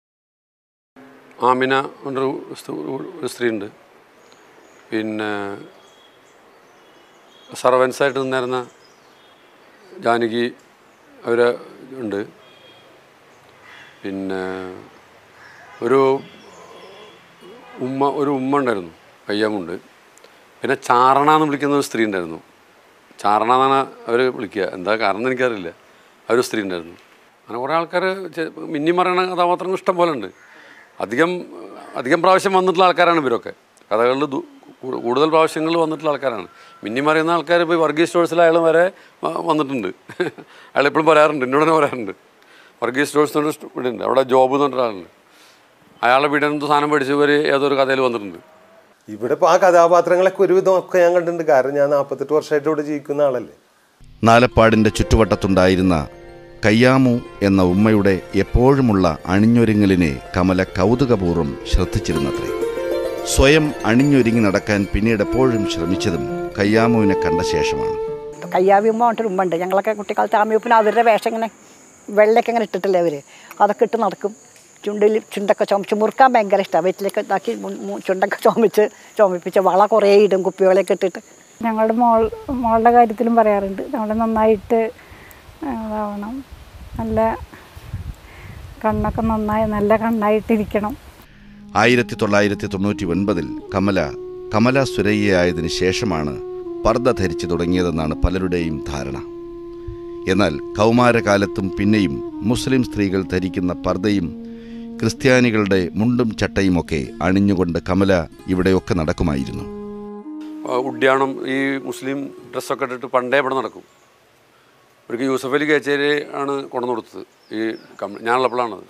ആമിന എന്നൊരു സ്ത്രീ- ഒരു സ്ത്രീയുണ്ട് പിന്നെ സർവൻസായിട്ട് നിന്നിരുന്ന ജാനകി അവർ ഉണ്ട് പിന്നെ ഒരു ഉമ്മ ഒരു ഉമ്മ ഉണ്ടായിരുന്നു കയ്യാമുണ്ട് പിന്നെ ചാരണ എന്ന് വിളിക്കുന്ന ഒരു സ്ത്രീ ഉണ്ടായിരുന്നു ചാരണ എന്നാണ് അവർ വിളിക്കുക എന്താ കാരണം എന്ന് എനിക്കറിയില്ല ആ ഒരു സ്ത്രീ ഉണ്ടായിരുന്നു അങ്ങനെ കുറേ ആൾക്കാർ മിന്നി മറയണ കഥാപാത്രങ്ങൾ ഇഷ്ടം പോലെ ഉണ്ട് അധികം അധികം പ്രാവശ്യം വന്നിട്ടുള്ള ആൾക്കാരാണ് ഇവരൊക്കെ കഥകളിൽ ദു- കൂ- കൂടുതൽ പ്രാവശ്യങ്ങളിൽ വന്നിട്ടുള്ള ആൾക്കാരാണ് മിന്നി മറിയുന്ന ആൾക്കാർ ഇപ്പോൾ വർഗീസ് സ്റ്റോഴ്സിൽ അയാൾ വരെ വ- വന്നിട്ടുണ്ട് അയാൾ എപ്പോഴും പറയാറുണ്ട് എന്നോട് തന്നെ പറയാറുണ്ട് വർഗീസ് സ്റ്റോഴ്സ് എന്നൊരു സ്റ്റോ- ഇവിടെ ഉണ്ട് അവിടെ ജോബ് എന്ന് പറഞ്ഞൊരാളുണ്ട് അയാളെ വീട്ടിൽ നിന്ന് സാധനം പഠിച്ച് ഇവർ ഏതൊരു കഥയിൽ വന്നിട്ടുണ്ട് ഇവിടെ ഇപ്പോൾ ആ കഥാപാത്രങ്ങളൊക്കെ ഒരുവിധം ഒക്കെ ഞാൻ കണ്ടിട്ടുണ്ട് കാരണം ഞാൻ നാൽപ്പത്തെട്ട് വർഷമായിട്ട് ഇവിടെ ജീവിക്കുന്ന ആളല്ലേ നാലപ്പാടിൻ്റെ ചുറ്റുവട്ടത്തുണ്ടായിരുന്ന കയ്യാമു എന്ന ഉമ്മയുടെ എപ്പോഴുമുള്ള അണിഞ്ഞൊരുങ്ങലിനെ കമല കൗതുകപൂർവ്വം ശ്രദ്ധിച്ചിരുന്നത്രേ സ്വയം അണിഞ്ഞൊരുങ്ങി നടക്കാൻ പിന്നീട് എപ്പോഴും ശ്രമിച്ചതും കയ്യാമുവിനെ കണ്ട ശേഷമാണ് കയ്യാവിയമ്മ പറഞ്ഞിട്ടൊരു ഉമ്മ ഞങ്ങളൊക്കെ കുട്ടിക്കാലത്ത് ആമയപ്പിന് അവരുടെ വേഷം ഇങ്ങനെ വെള്ളയൊക്കെ ഇങ്ങനെ ഇട്ടിട്ടില്ലേ അവർ അതൊക്കെ ഇട്ട് നടക്കും ചുണ്ടിൽ ചുണ്ടൊക്കെ ചുമച്ച് മുറുക്കാൻ ഭയങ്കര ഇഷ്ടമാണ് വീട്ടിലേക്ക് ഇതാക്കി മു- മു- ചുണ്ടൊക്കെ ചുമച്ച് ചുമപ്പിച്ച് വള കുറേ ഇടും കുപ്പികളൊക്കെ ഇട്ടിട്ട് ഞങ്ങളുടെ മോൾ മോളുടെ കാര്യത്തിലും പറയാറുണ്ട് നമ്മൾ നന്നായിട്ട് ഇതാവണം നല്ല കണ്ണൊക്കെ നന്നായി നല്ല കണ്ണായിട്ടിരിക്കണം ആയിരത്തി തൊള്ളായിരത്തി തൊണ്ണൂറ്റി ഒൻപതിൽ കമല കമല സുരയ്യയായതിനു ശേഷമാണ് പർദ്ദ ധരിച്ചു തുടങ്ങിയതെന്നാണ് പലരുടെയും ധാരണ എന്നാൽ കൗമാരകാലത്തും പിന്നെയും മുസ്ലിം സ്ത്രീകൾ ധരിക്കുന്ന പർദ്ദയും ക്രിസ്ത്യാനികളുടെ മുണ്ടും ചട്ടയുമൊക്കെ അണിഞ്ഞുകൊണ്ട് കമല ഇവിടെയൊക്കെ നടക്കുമായിരുന്നു ആ, ഉഡ്യാണം ഈ മുസ്ലിം ഡ്രസ്സൊക്കെ ഇട്ടിട്ട് പണ്ടേ ഇവിടെ നടക്കും ഒരിക്കൽ യൂസഫ് അലി കേച്ചേരി ആണ് കൊണ്ടുവന്ന് കൊടുത്തത് ഈ കം- ഞാനുള്ളപ്പോഴാണത്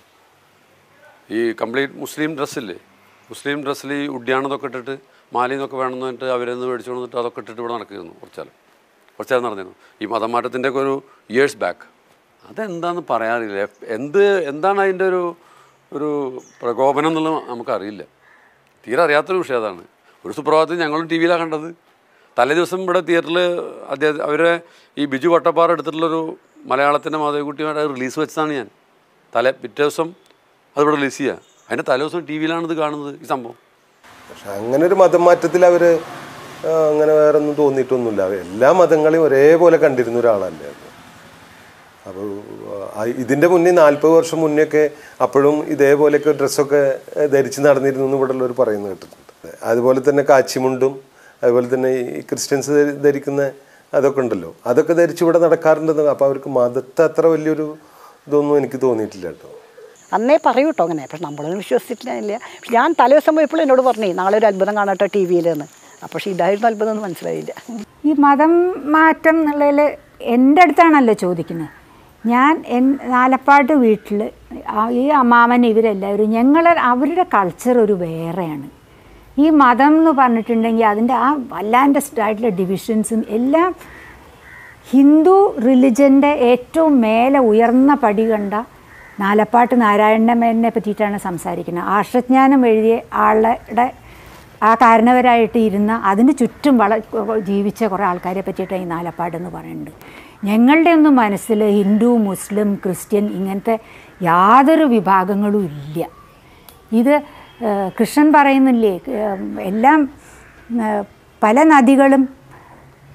ഈ കംപ്ലീറ്റ് മുസ്ലിം ഡ്രസ്സില്ലേ മുസ്ലിം ഡ്രസ്സിൽ ഈ ഉഡ്യാണതൊക്കെ ഇട്ടിട്ട് മാലിന്നൊക്കെ വേണമെന്ന് പറഞ്ഞിട്ട് അവരെന്ന് മേടിച്ചു കൊണ്ടിട്ട് അതൊക്കെ ഇട്ടിട്ട് ഇവിടെ നടക്കുമായിരുന്നു കുറച്ചാലും കുറച്ചാലും നടന്നിരുന്നു ഈ മതം മാറ്റത്തിൻ്റെ ഒക്കെ ഒരു ഇയേഴ്സ് ബാക്ക് അതെന്താന്ന് പറയാറില്ല എഫ്- എന്ത് എന്താണ് അതിൻ്റെ ഒരു ഒരു പ്രകോപനം എന്നുള്ളത് നമുക്കറിയില്ല തീരെ അറിയാത്തൊരു വിഷയം അതാണ് ഒരു സുപ്രഭാതത്തിൽ ഞങ്ങളും ടി വിയിലാണ് കണ്ടത് തലേ ദിവസം ഇവിടെ തിയേറ്ററിൽ അദ്ദേഹം അവരെ ഈ ബിജു വട്ടപ്പാറ എടുത്തിട്ടുള്ളൊരു മലയാളത്തിൻ്റെ മാധവിക്കുട്ടിയുടെ റിലീസ് വെച്ചതാണ് ഞാൻ തലേ പിറ്റേ ദിവസം അതിവിടെ റിലീസ് ചെയ്യുക അതിൻ്റെ തലേ ദിവസം ടി വിയിലാണ് ഇത് കാണുന്നത് ഈ സംഭവം പക്ഷെ അങ്ങനെ ഒരു മതം മാറ്റത്തിൽ അവർ അങ്ങനെ വേറെ ഒന്നും തോന്നിയിട്ടൊന്നുമില്ല അവർ എല്ലാ മതങ്ങളെയും ഒരേപോലെ കണ്ടിരുന്ന ഒരാളല്ലേ അത് അപ്പോൾ ഇതിൻ്റെ മുന്നേ നാൽപ്പത് വർഷം മുന്നേ അപ്പോഴും ഇതേപോലെയൊക്കെ ഡ്രസ്സൊക്കെ ഏഹ്, ധരിച്ച് നടന്നിരുന്നു എന്ന് ഇവിടെ ഉള്ളവർ പറയുന്നത് കേട്ടിട്ടുണ്ട് അതുപോലെ തന്നെ കാച്ചിമുണ്ടും അതുപോലെ തന്നെ ഈ ക്രിസ്ത്യൻസ് ധരി- ധരിക്കുന്ന അതൊക്കെ ഉണ്ടല്ലോ അതൊക്കെ ധരിച്ച് ഇവിടെ നടക്കാറുണ്ടെന്ന് അപ്പോൾ അവർക്ക് മതത്തെ അത്ര വലിയൊരു ഇതൊന്നും എനിക്ക് തോന്നിയിട്ടില്ല കേട്ടോ അന്നേ പറയൂ കേട്ടോ അങ്ങനെ പക്ഷെ നമ്മളൊന്നും വിശ്വസിച്ചിട്ടില്ല പക്ഷെ ഞാൻ തലേദിവസം പോയപ്പോൾ എന്നോട് പറഞ്ഞേ നാളെ ഒരു അത്ഭുതം കാണട്ടെ ടി വിയിലെന്ന് അപ്പോൾ പക്ഷേ ഇതായിരുന്നു അത്ഭുതം എന്ന് മനസ്സിലായില്ല ഈ മതം മാറ്റം എന്നുള്ളതിൽ എൻ്റെ അടുത്താണല്ലോ ചോദിക്കുന്നത് ഞാൻ എൻ നാലപ്പാട്ട് വീട്ടിൽ ഈ അമ്മാമൻ ഇവരെല്ലാവരും ഞങ്ങൾ അവരുടെ കൾച്ചർ ഒരു വേറെയാണ് ഈ മതം എന്ന് പറഞ്ഞിട്ടുണ്ടെങ്കിൽ അതിൻ്റെ ആ വല്ലാണ്ട് ആയിട്ടുള്ള ഡിവിഷൻസും എല്ലാം ഹിന്ദു റിലിജൻ്റെ ഏറ്റവും മേലെ ഉയർന്ന പടി കണ്ട നാലപ്പാട്ട് നാരായണമേനെ പറ്റിയിട്ടാണ് സംസാരിക്കുന്നത് ആർഷജ്ഞാനം എഴുതിയ ആളുടെ ആ കാരണവരായിട്ട് ഇരുന്ന അതിന് ചുറ്റും വള ജീവിച്ച കുറേ ആൾക്കാരെ പറ്റിയിട്ടാണ് ഈ നാലപ്പാട് എന്ന് പറയുന്നത് ഞങ്ങളുടെ ഒന്നും മനസ്സിൽ ഹിന്ദു മുസ്ലിം ക്രിസ്ത്യൻ ഇങ്ങനത്തെ യാതൊരു വിഭാഗങ്ങളും ഇല്ല ഇത് ഏഹ്, കൃഷ്ണൻ പറയുന്നില്ലേ ഏഹ്, എല്ലാം ഏഹ്, പല നദികളും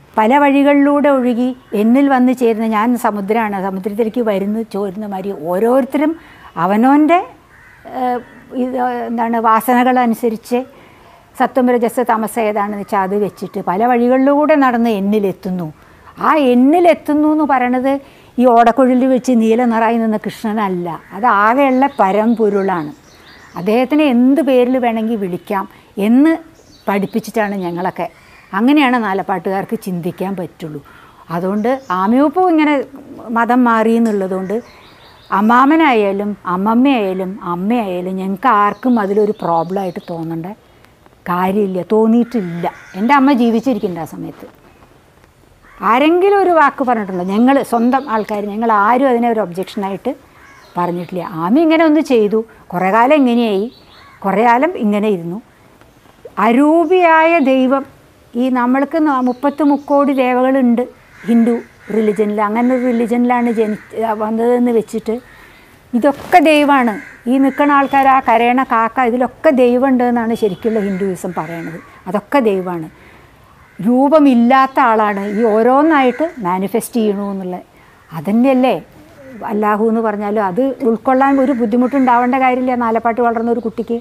പല വഴികളിലൂടെ ഒഴുകി എന്നിൽ വന്ന് ചേരുന്ന ഞാൻ സമുദ്രമാണ് സമുദ്രത്തിലേക്ക് വരുന്ന ചോരുന്ന മാതിരി ഓരോരുത്തരും അവനവൻ്റെ ഏഹ്, ഇത് എന്താണ് വാസനകളനുസരിച്ച് സത്വം രജസ് തമസ ഏതാണെന്ന് വെച്ചാൽ അത് വെച്ചിട്ട് പല വഴികളിലൂടെ നടന്ന് എന്നിലെത്തുന്നു ആ എന്നിലെത്തുന്നു എന്ന് പറയണത് ഈ ഓടക്കുഴലിൽ വെച്ച് നീല നിറായി നിന്ന കൃഷ്ണനല്ല അത് ആകെയുള്ള പരമ്പൊരുളാണ് അദ്ദേഹത്തിനെ എന്ത് പേരിൽ വേണമെങ്കിൽ വിളിക്കാം എന്ന് പഠിപ്പിച്ചിട്ടാണ് ഞങ്ങളൊക്കെ അങ്ങനെയാണ് നാലപ്പാട്ടുകാർക്ക് ചിന്തിക്കാൻ പറ്റുള്ളൂ അതുകൊണ്ട് ആമയോപ്പവും ഇങ്ങനെ മതം മാറി എന്നുള്ളതുകൊണ്ട് അമ്മാമനായാലും അമ്മമ്മയായാലും അമ്മയായാലും ഞങ്ങൾക്ക് ആർക്കും അതിലൊരു പ്രോബ്ലമായിട്ട് തോന്നേണ്ട കാര്യമില്ല തോന്നിയിട്ടില്ല എൻ്റെ അമ്മ ജീവിച്ചിരിക്കുന്നുണ്ട് ആ സമയത്ത് ആരെങ്കിലും ഒരു വാക്ക് പറഞ്ഞിട്ടുണ്ടോ ഞങ്ങൾ സ്വന്തം ആൾക്കാർ ഞങ്ങൾ ആരും അതിനെ ഒരു ഒബ്ജക്ഷനായിട്ട് പറഞ്ഞിട്ടില്ല ആമി ഇങ്ങനെ ഒന്ന് ചെയ്തു കുറേ കാലം ഇങ്ങനെയായി കുറേ കാലം ഇങ്ങനെ ഇരുന്നു അരൂപിയായ ദൈവം ഈ നമ്മൾക്ക് ന- മുപ്പത്ത് മുക്കോടി ദേവകളുണ്ട് ഹിന്ദു റിലിജനിൽ അങ്ങനെ ഒരു റിലിജനിലാണ് ജനി വന്നതെന്ന് വെച്ചിട്ട് ഇതൊക്കെ ദൈവമാണ് ഈ നിൽക്കുന്ന ആൾക്കാർ ആ കരയണ കാക്ക ഇതിലൊക്കെ ദൈവമുണ്ട് എന്നാണ് ശരിക്കുള്ള ഹിന്ദുയിസം പറയണത് അതൊക്കെ ദൈവമാണ് രൂപമില്ലാത്ത ആളാണ് ഈ ഓരോന്നായിട്ട് മാനിഫെസ്റ്റ് ചെയ്യണു എന്നുള്ളത് അതന്നെയല്ലേ അല്ലാഹു എന്ന് പറഞ്ഞാലും അത് ഉൾക്കൊള്ളാൻ ഒരു ബുദ്ധിമുട്ടുണ്ടാവേണ്ട കാര്യമില്ല നാലപ്പാട്ട് വളർന്ന ഒരു കുട്ടിക്ക്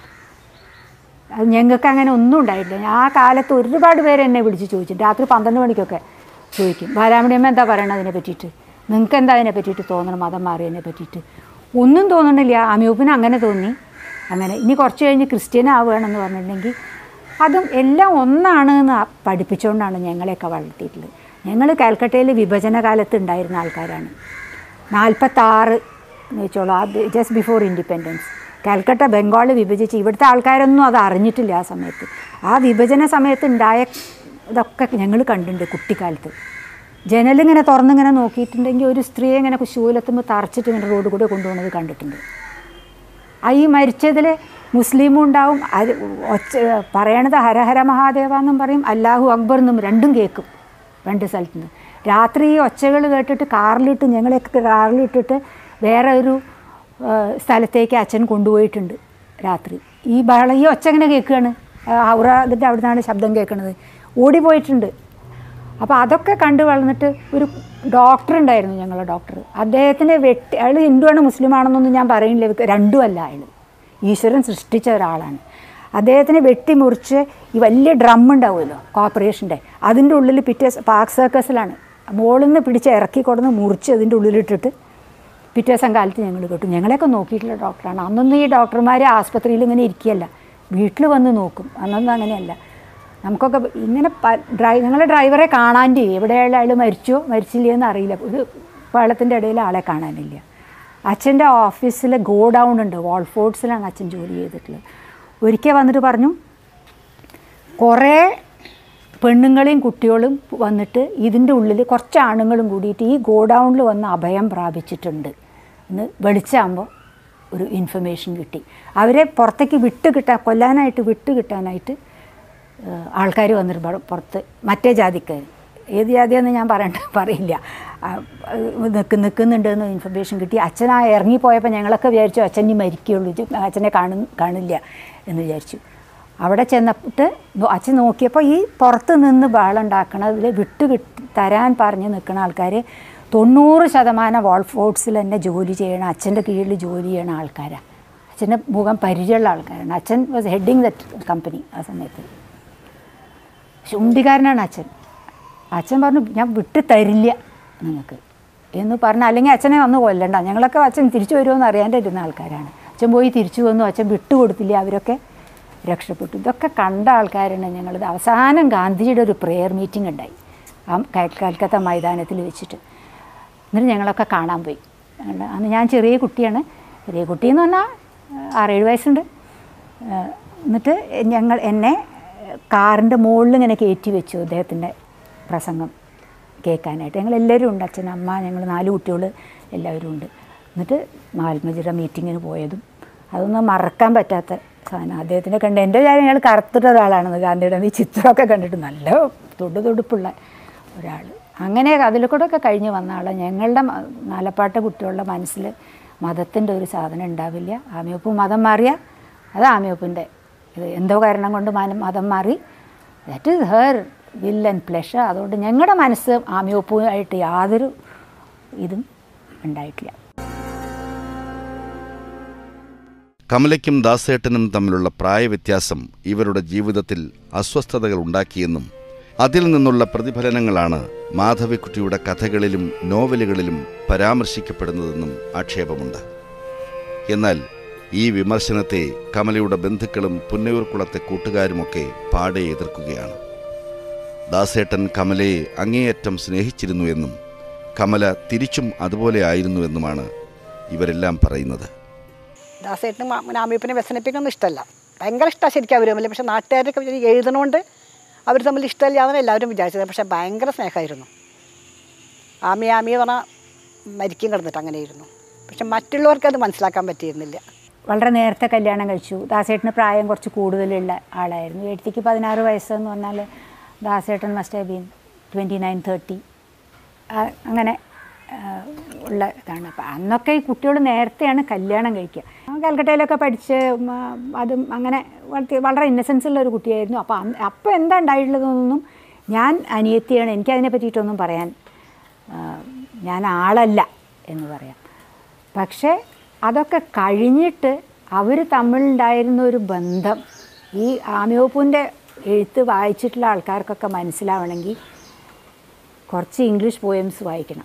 അത് ഞങ്ങൾക്ക് അങ്ങനെ ഒന്നും ഉണ്ടായിട്ടില്ല ആ കാലത്ത് ഒരുപാട് പേര് എന്നെ വിളിച്ച് ചോദിച്ചു രാത്രി പന്ത്രണ്ട് മണിക്കൊക്കെ ചോദിക്കും ബാലാമണിയമ്മ എന്താ പറയണത് അതിനെ പറ്റിയിട്ട് നിങ്ങൾക്ക് എന്താ അതിനെ പറ്റിയിട്ട് തോന്നണം മതം മാറിയതിനെ പറ്റിയിട്ട് ഒന്നും തോന്നണില്ല അമ്യൂപ്പിന് അങ്ങനെ തോന്നി അങ്ങനെ ഇനി കുറച്ച് കഴിഞ്ഞ് ക്രിസ്ത്യൻ ആവുകയാണെന്ന് പറഞ്ഞിട്ടുണ്ടെങ്കിൽ അതും എല്ലാം ഒന്നാണ് എന്ന് ആ- പഠിപ്പിച്ചുകൊണ്ടാണ് ഞങ്ങളെയൊക്കെ വളർത്തിയിട്ടുള്ളത് ഞങ്ങൾ കാൽക്കട്ടയിൽ വിഭജന കാലത്ത് ഉണ്ടായിരുന്ന ആൾക്കാരാണ് നാൽപ്പത്താറ് എന്ന് വെച്ചോളൂ അത് just before independence Calcutta Bengal വിഭജിച്ച് ഇവിടുത്തെ ആൾക്കാരൊന്നും അത് അറിഞ്ഞിട്ടില്ല ആ സമയത്ത് ആ വിഭജന സമയത്ത് ഉണ്ടായ ഇതൊക്കെ ഞങ്ങൾ കണ്ടിട്ടുണ്ട് കുട്ടിക്കാലത്ത് ജനലിങ്ങനെ തുറന്നിങ്ങനെ നോക്കിയിട്ടുണ്ടെങ്കിൽ ഒരു സ്ത്രീയെ ഇങ്ങനെ ശൂലത്തുമ്പോൾ തറച്ചിട്ട് ഇങ്ങനെ റോഡ് കൂടെ കൊണ്ടുപോകുന്നത് കണ്ടിട്ടുണ്ട് ആ ഈ മരിച്ചതിൽ മുസ്ലിമും ഉണ്ടാവും അത് ഒച്ച പറയണത് ഹരഹര മഹാദേവ എന്നും പറയും അല്ലാഹു അക്ബർ എന്നും രണ്ടും കേൾക്കും രണ്ട് സ്ഥലത്തു നിന്ന് രാത്രി ഈ ഒച്ചകൾ കേട്ടിട്ട് കാറിലിട്ട് ഞങ്ങളെയൊക്കെ കാറിലിട്ടിട്ട് വേറെ ഒരു ആ, സ്ഥലത്തേക്ക് അച്ഛൻ കൊണ്ടുപോയിട്ടുണ്ട് രാത്രി ഈ ബഹളം ഈ ഒച്ച ഇങ്ങനെ കേൾക്കുകയാണ് ഹൗറ ഇതിൻ്റെ അവിടെ നിന്നാണ് ശബ്ദം കേൾക്കുന്നത് ഓടിപ്പോയിട്ടുണ്ട് അപ്പോൾ അതൊക്കെ കണ്ടു വളർന്നിട്ട് ഒരു ഡോക്ടർ ഉണ്ടായിരുന്നു ഞങ്ങളുടെ ഡോക്ടർ അദ്ദേഹത്തിനെ വെട്ടി അയാൾ ഹിന്ദുവാണ് മുസ്ലിമാണെന്നൊന്നും ഞാൻ പറയുന്നില്ല ഇവർക്ക് രണ്ടുമല്ല അയാൾ ഈശ്വരൻ സൃഷ്ടിച്ച ഒരാളാണ് അദ്ദേഹത്തിനെ വെട്ടിമുറിച്ച് ഈ വലിയ ഡ്രം ഉണ്ടാവുമല്ലോ കോർപ്പറേഷൻ്റെ അതിൻ്റെ ഉള്ളിൽ പിറ്റേ സ- പാർക്ക് സർക്കസിലാണ് മുകളിൽ നിന്ന് പിടിച്ച് ഇറക്കി കൊടുന്ന് മുറിച്ച് അതിൻ്റെ ഉള്ളിലിട്ടിട്ട് പിറ്റേ ദിവസം കാലത്ത് ഞങ്ങൾ കേട്ടു ഞങ്ങളെയൊക്കെ നോക്കിയിട്ടുള്ള ഡോക്ടറാണ് അന്നൊന്നും ഈ ഡോക്ടർമാർ ആസ്പത്രിയിൽ ഇങ്ങനെ ഇരിക്കുകയല്ല വീട്ടിൽ വന്ന് നോക്കും അന്നൊന്നും അങ്ങനെയല്ല നമുക്കൊക്കെ ഇങ്ങനെ പ- ഡ്രൈ ഞങ്ങളെ ഡ്രൈവറെ കാണാൻ്റെ എവിടെയുള്ള അയാൾ മരിച്ചോ മരിച്ചില്ലേ എന്ന് അറിയില്ല ഒരു വെള്ളത്തിൻ്റെ ഇടയിൽ ആളെ കാണാനില്ല അച്ഛൻ്റെ ഓഫീസിൽ ഗോ ഡൗൺ ഉണ്ട് വാൾഫോർട്സിലാണ് അച്ഛൻ ജോലി ചെയ്തിട്ടുള്ളത് ഒരിക്കൽ വന്നിട്ട് പറഞ്ഞു കുറേ പെണ്ണുങ്ങളെയും കുട്ടികളും വന്നിട്ട് ഇതിൻ്റെ ഉള്ളിൽ കുറച്ച് ആണുങ്ങളും കൂടിയിട്ട് ഈ ഗോഡൗണിൽ വന്ന് അഭയം പ്രാപിച്ചിട്ടുണ്ട് എന്ന് വെളിച്ചാകുമ്പോൾ ഒരു ഇൻഫർമേഷൻ കിട്ടി അവരെ പുറത്തേക്ക് വിട്ട് കിട്ടാൻ കൊല്ലാനായിട്ട് വിട്ട് കിട്ടാനായിട്ട് ആൾക്കാർ വന്നിട്ട് പുറ- പുറത്ത് മറ്റേ ജാതിക്കാർ ഏത് ജാതിയാന്ന് ഞാൻ പറയണ്ട പറയില്ല ആ, നിൽക്ക് നിൽക്കുന്നുണ്ട് എന്ന് ഇൻഫർമേഷൻ കിട്ടി അച്ഛൻ ആ ഇറങ്ങിപ്പോയപ്പോൾ ഞങ്ങളൊക്കെ വിചാരിച്ചു അച്ഛൻ ഇനി മരിക്കുകയുള്ളൂ ഇത് അച്ഛനെ കാണു കാണില്ല എന്ന് വിചാരിച്ചു അവിടെ ചെന്നിട്ട് നോ- അച്ഛൻ നോക്കിയപ്പോൾ ഈ പുറത്ത് നിന്ന് ബഹളുണ്ടാക്കണതിൽ വിട്ട് കിട്ടി തരാൻ പറഞ്ഞ് നിൽക്കുന്ന ആൾക്കാർ തൊണ്ണൂറ് ശതമാനം വാൾഫോർട്സിൽ തന്നെ ജോലി ചെയ്യണ അച്ഛൻ്റെ കീഴിൽ ജോലി ചെയ്യണ ആൾക്കാരാണ് അച്ഛൻ്റെ മുഖം പരിചയമുള്ള ആൾക്കാരാണ് അച്ഛൻ വാസ് ഹെഡിങ് ദറ്റ് കമ്പനി ആ സമയത്ത് ചുണ്ടിക്കാരനാണ് അച്ഛൻ അച്ഛൻ പറഞ്ഞു ഞാൻ വിട്ട് തരില്ല നിങ്ങൾക്ക് എന്ന് പറഞ്ഞാൽ അല്ലെങ്കിൽ അച്ഛനെ വന്ന് കൊല്ലണ്ട ഞങ്ങളൊക്കെ അച്ഛൻ തിരിച്ചു വരുമെന്ന് അറിയാണ്ടിരുന്ന ആൾക്കാരാണ് അച്ഛൻ പോയി തിരിച്ചു വന്നു അച്ഛൻ വിട്ടു കൊടുത്തില്ല അവരൊക്കെ രക്ഷപ്പെട്ടു ഇതൊക്കെ കണ്ട ആൾക്കാരാണ് ഞങ്ങളിത് അവസാനം ഗാന്ധിജിയുടെ ഒരു പ്രെയർ മീറ്റിംഗ് ഉണ്ടായി ആ ക- കൽക്കത്ത മൈതാനത്തിൽ വെച്ചിട്ട് എന്നിട്ട് ഞങ്ങളൊക്കെ കാണാൻ പോയി ഞങ്ങൾ- അന്ന് ഞാൻ ചെറിയ കുട്ടിയാണ് ചെറിയ കുട്ടിയെന്ന് പറഞ്ഞാൽ ആറേഴ് വയസ്സുണ്ട് ഏഹ് എന്നിട്ട് ഞങ്ങൾ എന്നെ കാറിൻ്റെ മുകളിൽ ഇങ്ങനെ കയറ്റി വെച്ചു അദ്ദേഹത്തിൻ്റെ പ്രസംഗം കേൾക്കാനായിട്ട് ഞങ്ങൾ എല്ലാവരും ഉണ്ട് അച്ഛൻ അമ്മ ഞങ്ങൾ നാല് കുട്ടികൾ എല്ലാവരും ഉണ്ട് എന്നിട്ട് മഹാത്മജിയുടെ മീറ്റിങ്ങിന് പോയതും അതൊന്നും മറക്കാൻ പറ്റാത്ത സാധനം അദ്ദേഹത്തിനെ കണ്ട് എൻ്റെ കാര്യം ഞങ്ങൾ കറുത്തിട്ട ഒരാളാണെന്ന് ഗാന്ധിയുടെ ഈ ചിത്രമൊക്കെ കണ്ടിട്ട് നല്ല തൊടു തൊടുപ്പുള്ള ഒരാൾ അങ്ങനെ അതിൽ കൂടെ ഒക്കെ കഴിഞ്ഞ് വന്ന ആളെ ഞങ്ങളുടെ മ- നാലപ്പാട്ട് കുട്ടികളുടെ മനസ്സിൽ മതത്തിൻ്റെ ഒരു സാധനം ഉണ്ടാവില്ല ആമിയപ്പ് മതം മാറിയ അത് ആമിയപ്പിൻ്റെ ഇത് എന്തോ കാരണം കൊണ്ട് മനം മതം മാറി that is her will and pleasure അതുകൊണ്ട് ഞങ്ങളുടെ മനസ്സ് ആമിയോപ്പുമായിട്ട് യാതൊരു ഇതും ഉണ്ടായിട്ടില്ല കമലയ്ക്കും ദാസേട്ടനും തമ്മിലുള്ള പ്രായവ്യത്യാസം ഇവരുടെ ജീവിതത്തിൽ അസ്വസ്ഥതകൾ ഉണ്ടാക്കിയെന്നും അതിൽ നിന്നുള്ള പ്രതിഫലനങ്ങളാണ് മാധവിക്കുട്ടിയുടെ കഥകളിലും നോവലുകളിലും പരാമർശിക്കപ്പെടുന്നതെന്നും ആക്ഷേപമുണ്ട് എന്നാൽ ഈ വിമർശനത്തെ കമലയുടെ ബന്ധുക്കളും പുന്നയൂർക്കുളത്തെ കൂട്ടുകാരുമൊക്കെ പാടെ എതിർക്കുകയാണ് ദാസേട്ടൻ കമലയെ അങ്ങേയറ്റം സ്നേഹിച്ചിരുന്നു എന്നും കമല തിരിച്ചും അതുപോലെ ആയിരുന്നുവെന്നുമാണ് ഇവരെല്ലാം പറയുന്നത് ദാസേട്ടന് മാമിയപ്പനെ വ്യസനിപ്പിക്കുന്നൊന്നും ഇഷ്ടമല്ല ഭയങ്കര ഇഷ്ടമാണ് ശരിക്കും അവർ തമ്മിൽ പക്ഷേ നാട്ടുകാരൊക്കെ വിചാരിച്ച് എഴുതണോണ്ട് അവർ തമ്മിൽ ഇഷ്ടമില്ല എന്നാണ് എല്ലാവരും വിചാരിച്ചത് പക്ഷേ ഭയങ്കര സ്നേഹമായിരുന്നു ആമി ആമി എന്ന് പറഞ്ഞാൽ മരിക്കും കിടന്നിട്ട് അങ്ങനെയായിരുന്നു പക്ഷെ മറ്റുള്ളവർക്ക് അത് മനസ്സിലാക്കാൻ പറ്റിയിരുന്നില്ല വളരെ നേരത്തെ കല്യാണം കഴിച്ചു ദാസേട്ടന് പ്രായം കുറച്ച് കൂടുതലുള്ള ആളായിരുന്നു എഴുത്തിക്ക് പതിനാറ് വയസ്സെന്ന് പറഞ്ഞാൽ ദാസേട്ടൻ must have been twenty nine thirty അങ്ങനെ ആ, ഉള്ള ഇതാണ് അപ്പം അന്നൊക്കെ ഈ കുട്ടികൾ നേരത്തെയാണ് കല്യാണം കഴിക്കുക ആ കൽക്കട്ടയിലൊക്കെ പഠിച്ച് ഉം, ആ, അതും അങ്ങനെ വളർത്തി വളരെ ഇന്നസെൻസ് ഉള്ള ഒരു കുട്ടിയായിരുന്നു അപ്പോൾ അന്ന് അപ്പോൾ എന്താ ഉണ്ടായിട്ടുള്ളതെന്നൊന്നും ഞാൻ അനിയത്തിയാണ് എനിക്കതിനെ പറ്റിയിട്ടൊന്നും പറയാൻ ആ, ഞാൻ ആളല്ല എന്ന് പറയാം പക്ഷേ അതൊക്കെ കഴിഞ്ഞിട്ട് അവർ തമ്മിലുണ്ടായിരുന്ന ഒരു ബന്ധം ഈ ആമിയോപ്പൂൻ്റെ എഴുത്ത് വായിച്ചിട്ടുള്ള ആൾക്കാർക്കൊക്കെ മനസ്സിലാവണമെങ്കിൽ കുറച്ച് ഇംഗ്ലീഷ് പോയംസ് വായിക്കണം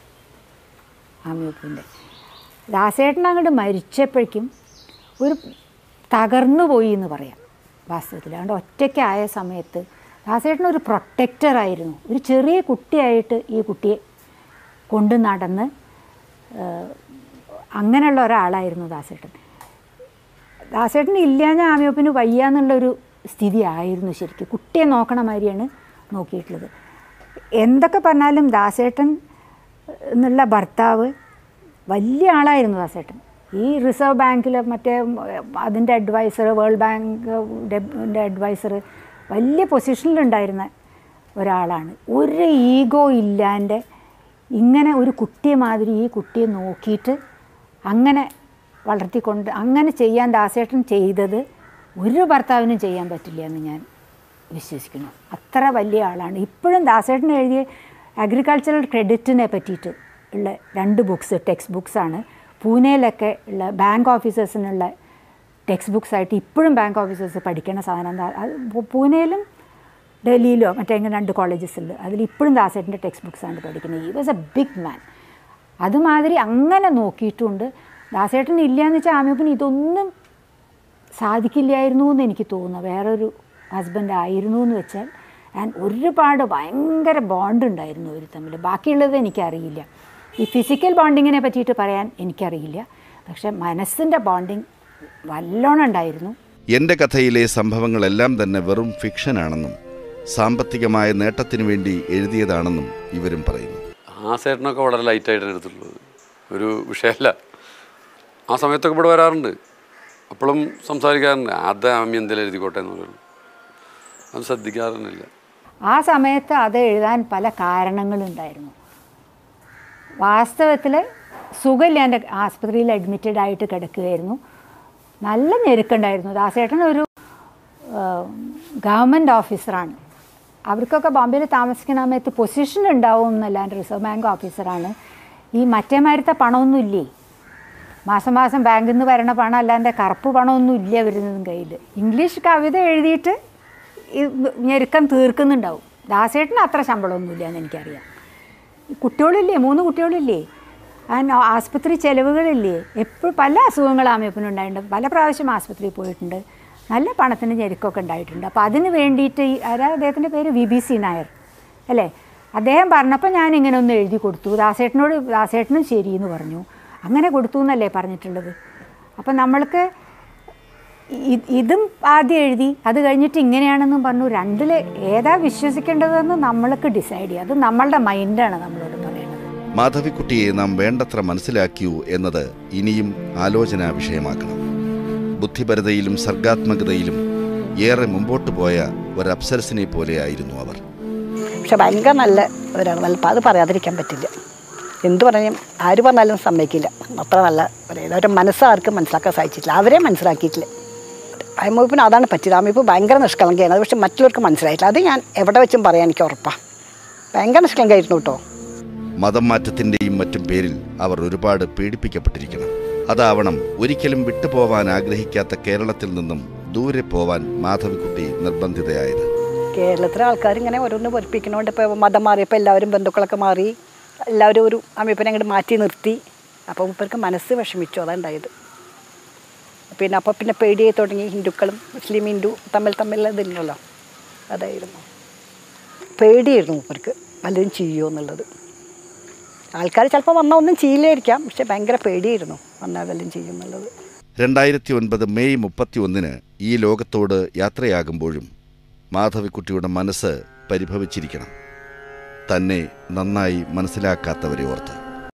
ആമിയോപ്പൂൻ്റെ ദാസേട്ടൻ അങ്ങോട്ട് മരിച്ചപ്പോഴേക്കും ഒരു തകർന്നു പോയി എന്ന് പറയാം വാസ്തവത്തിൽ അതുകൊണ്ട് ഒറ്റയ്ക്കായ സമയത്ത് ദാസേട്ടൻ ഒരു പ്രൊട്ടക്റ്ററായിരുന്നു ഒരു ചെറിയ കുട്ടിയായിട്ട് ഈ കുട്ടിയെ കൊണ്ട് നടന്ന് ഏഹ്, അങ്ങനെയുള്ള ഒരാളായിരുന്നു ദാസേട്ടൻ ദാസേട്ടൻ ഇല്ലാഞ്ഞ ആമിയോപ്പിന് വയ്യ എന്നുള്ളൊരു സ്ഥിതി ആയിരുന്നു ശരിക്കും കുട്ടിയെ നോക്കണ മാതിരിയാണ് നോക്കിയിട്ടുള്ളത് എന്തൊക്കെ പറഞ്ഞാലും ദാസേട്ടൻ എന്നുള്ള ഭർത്താവ് വലിയ ആളായിരുന്നു ദാസേട്ടൻ ഈ റിസർവ് ബാങ്കിൽ മറ്റേ അതിൻ്റെ അഡ്വൈസർ വേൾഡ് ബാങ്കിൻ്റെ അഡ്വൈസർ വലിയ പൊസിഷനിലുണ്ടായിരുന്ന ഒരാളാണ് ഒരു ഈഗോ ഇല്ലാണ്ട് ഇങ്ങനെ ഒരു കുട്ടിയെ മാതിരി ഈ കുട്ടിയെ നോക്കിയിട്ട് അങ്ങനെ വളർത്തിക്കൊണ്ട് അങ്ങനെ ചെയ്യാൻ ദാസേട്ടൻ ചെയ്തത് ഒരു ഭർത്താവിനും ചെയ്യാൻ പറ്റില്ല എന്ന് ഞാൻ വിശ്വസിക്കുന്നു അത്ര വലിയ ആളാണ് ഇപ്പോഴും ദാസേട്ടൻ എഴുതിയ അഗ്രികൾച്ചറൽ ക്രെഡിറ്റിനെ പറ്റിയിട്ട് ഉള്ള രണ്ട് ബുക്സ് ടെക്സ്റ്റ് ബുക്സാണ് പൂനെയിലൊക്കെ ഉള്ള ബാങ്ക് ഓഫീസേഴ്സിനുള്ള ടെക്സ്റ്റ് ബുക്സ് ആയിട്ട് ഇപ്പോഴും ബാങ്ക് ഓഫീസേഴ്സ് പഠിക്കുന്ന സാധനം എന്താ അത് പൂ- പൂനെയിലും ഡൽഹിയിലോ മറ്റെങ്ങനെ രണ്ട് കോളേജസിൽ അതിൽ ഇപ്പോഴും ദാസേട്ടൻ്റെ ടെക്സ്റ്റ് ബുക്സാണ് പഠിക്കുന്നത് ഈ വാസ് എ ബിഗ് മാൻ അതുമാതിരി അങ്ങനെ നോക്കിയിട്ടുണ്ട് ദാസേട്ടൻ ഇല്ല എന്ന് വെച്ചാൽ ആമിയപ്പന് ഇതൊന്നും സാധിക്കില്ലായിരുന്നു എന്ന് എനിക്ക് തോന്നുന്നു വേറൊരു ഹസ്ബൻഡ് ആയിരുന്നു എന്ന് വെച്ചാൽ ഞാൻ ഒരുപാട് ഭയങ്കര ബോണ്ട് ഉണ്ടായിരുന്നു അവർ തമ്മിൽ ബാക്കിയുള്ളത് എനിക്കറിയില്ല ഈ ഫിസിക്കൽ ബോണ്ടിങ്ങിനെ പറ്റിയിട്ട് പറയാൻ എനിക്കറിയില്ല പക്ഷെ മനസ്സിൻ്റെ ബോണ്ടിങ് വല്ലോണം ഉണ്ടായിരുന്നു എൻ്റെ കഥയിലെ സംഭവങ്ങളെല്ലാം തന്നെ വെറും ഫിക്ഷനാണെന്നും സാമ്പത്തികമായ നേട്ടത്തിനു വേണ്ടി എഴുതിയതാണെന്നും ഇവരും പറയുന്നു ആ സേട്ടനൊക്കെ വളരെ ലൈറ്റായിട്ടാണ് എടുത്തിട്ടുള്ളത് ഒരു വിഷയമല്ല ആ സമയത്തൊക്കെ ഇവിടെ വരാറുണ്ട് അപ്പോഴും സംസാരിക്കാറുണ്ട് ആദ്യം അമ്മി എന്തെങ്കിലും എഴുതിക്കോട്ടെ എന്ന് പറയുന്നു അത് ശ്രദ്ധിക്കാറൊന്നുമില്ല ആ സമയത്ത് അത് എഴുതാൻ പല കാരണങ്ങളുണ്ടായിരുന്നു വാസ്തവത്തിൽ സുഖമില്ലാണ്ട് ആസ്പത്രിയിൽ അഡ്മിറ്റഡ് ആയിട്ട് കിടക്കുകയായിരുന്നു നല്ല ഞെരുക്കുണ്ടായിരുന്നു ദാസേട്ടൻ ഒരു ഗവൺമെൻറ് ഓഫീസറാണ് അവർക്കൊക്കെ ബോംബെയിൽ താമസിക്കുന്ന സമയത്ത് പൊസിഷൻ ഉണ്ടാവും എന്നല്ലാണ്ട് റിസർവ് ബാങ്ക് ഓഫീസറാണ് ഈ മറ്റേ മാരത്തെ പണമൊന്നും ഇല്ലേ മാസം മാസം ബാങ്കിൽ നിന്ന് വരണ പണം അല്ലാണ്ട് കറുപ്പ് പണമൊന്നും ഇല്ല വരുന്നതും കയ്യിൽ ഇംഗ്ലീഷ് കവിത എഴുതിയിട്ട് ഈ ഞെരുക്കം തീർക്കുന്നുണ്ടാവും ദാസേട്ടന് അത്ര ശമ്പളമൊന്നുമില്ല എന്ന് എനിക്കറിയാം ഈ കുട്ടികളില്ലേ മൂന്ന് കുട്ടികളില്ലേ അതിന് ആസ്പത്രി ചെലവുകളില്ലേ എപ്പോഴും പല അസുഖങ്ങൾ ആമയപ്പനുണ്ടായിട്ടുണ്ട് പല പ്രാവശ്യം ആസ്പത്രിയിൽ പോയിട്ടുണ്ട് നല്ല പണത്തിന് ഞെരുക്കമൊക്കെ ഉണ്ടായിട്ടുണ്ട് അപ്പോൾ അതിന് വേണ്ടിയിട്ട് ഈ ആരാ അദ്ദേഹത്തിൻ്റെ പേര് വി ബി സി നായർ അല്ലേ അദ്ദേഹം പറഞ്ഞപ്പോൾ ഞാൻ ഇങ്ങനെ ഒന്ന് എഴുതി കൊടുത്തു ദാസേട്ടനോട് ദാസേട്ടനും ശരി എന്ന് പറഞ്ഞു അങ്ങനെ കൊടുത്തു എന്നല്ലേ പറഞ്ഞിട്ടുള്ളത് അപ്പം നമ്മൾക്ക് ഇ- ഇതും ആദ്യം എഴുതി അത് കഴിഞ്ഞിട്ട് ഇങ്ങനെയാണെന്നും പറഞ്ഞു രണ്ടിൽ ഏതാ വിശ്വസിക്കേണ്ടതെന്ന് നമ്മൾക്ക് ഡിസൈഡ് ചെയ്യാം അത് നമ്മളുടെ മൈൻഡാണ് നമ്മളോട് പറയുന്നത് മാധവിക്കുട്ടിയെ നാം വേണ്ടത്ര മനസ്സിലാക്കിയൂ എന്നത് ഇനിയും ആലോചനാ വിഷയമാക്കണം ബുദ്ധിപരതയിലും സർഗാത്മകതയിലും ഏറെ മുമ്പോട്ട് പോയ ഒരു അപ്സരസിനെ പോലെയായിരുന്നു അവർ പക്ഷെ ഭയങ്കര നല്ല ഒരാണ് നല്ല അത് പറയാതിരിക്കാൻ പറ്റില്ല എന്ത് പറഞ്ഞാലും ആര് പറഞ്ഞാലും സമ്മതിക്കില്ല അത്ര നല്ല ഒരാൾ അവരുടെ മനസ്സ് ആർക്കും മനസ്സിലാക്കാൻ സാധിച്ചിട്ടില്ല അവരെ മനസ്സിലാക്കിയിട്ടില്ല അമ്മൂപ്പിന് അതാണ് പറ്റിയത് അമ്മൂപ്പ് ഭയങ്കര നിഷ്കളങ്കയാണ് അത് പക്ഷെ മറ്റുള്ളവർക്ക് മനസ്സിലായിട്ടില്ല അത് ഞാൻ എവിടെ വെച്ചും പറയാൻ എനിക്ക് ഉറപ്പാണ് ഭയങ്കര നിഷ്കളങ്കായിരുന്നു കേട്ടോ മതം മാറ്റത്തിൻ്റെയും മറ്റും പേരിൽ അവർ ഒരുപാട് പീഡിപ്പിക്കപ്പെട്ടിരിക്കണം അതാവണം ഒരിക്കലും വിട്ടുപോവാൻ ആഗ്രഹിക്കാത്ത കേരളത്തിൽ നിന്നും ദൂരെ പോവാൻ മാധവിക്കുട്ടി നിർബന്ധിതയായത് കേരളത്തിലെ ആൾക്കാർ ഇങ്ങനെ ഓരോന്ന് പഠിപ്പിക്കണോണ്ട് ഇപ്പോൾ മതം മാറിയപ്പോൾ എല്ലാവരും ബന്ധുക്കളൊക്കെ മാറി എല്ലാവരും ഒരു അമ്മൂപ്പനെ അങ്ങോട്ട് മാറ്റി നിർത്തി അപ്പോൾ മൂപ്പർക്ക് മനസ്സ് വിഷമിച്ചു അതാണ് ഉണ്ടായത് പിന്നെ അപ്പോൾ പിന്നെ പേടിയായി തുടങ്ങി ഹിന്ദുക്കളും മുസ്ലിം ഹിന്ദു തമ്മിൽ തമ്മിലുള്ള ഇതില്ലല്ലോ അതായിരുന്നു പേടിയായിരുന്നു മൂപ്പർക്ക് വല്ലതും ചെയ്യുമോ എന്നുള്ളത് ആൾക്കാർ ചിലപ്പോൾ വന്നാൽ ഒന്നും ചെയ്യില്ലായിരിക്കാം പക്ഷെ ഭയങ്കര പേടിയായിരുന്നു വന്നാൽ വല്ലതും ചെയ്യും എന്നുള്ളത് രണ്ടായിരത്തി ഒൻപത് മെയ് മുപ്പത്തി ഒന്നിന് ഈ ലോകത്തോട് യാത്രയാകുമ്പോഴും മാധവിക്കുട്ടിയുടെ മനസ്സ് പരിഭവിച്ചിരിക്കണം തന്നെ നന്നായി മനസ്സിലാക്കാത്തവരെ ഓർത്ത്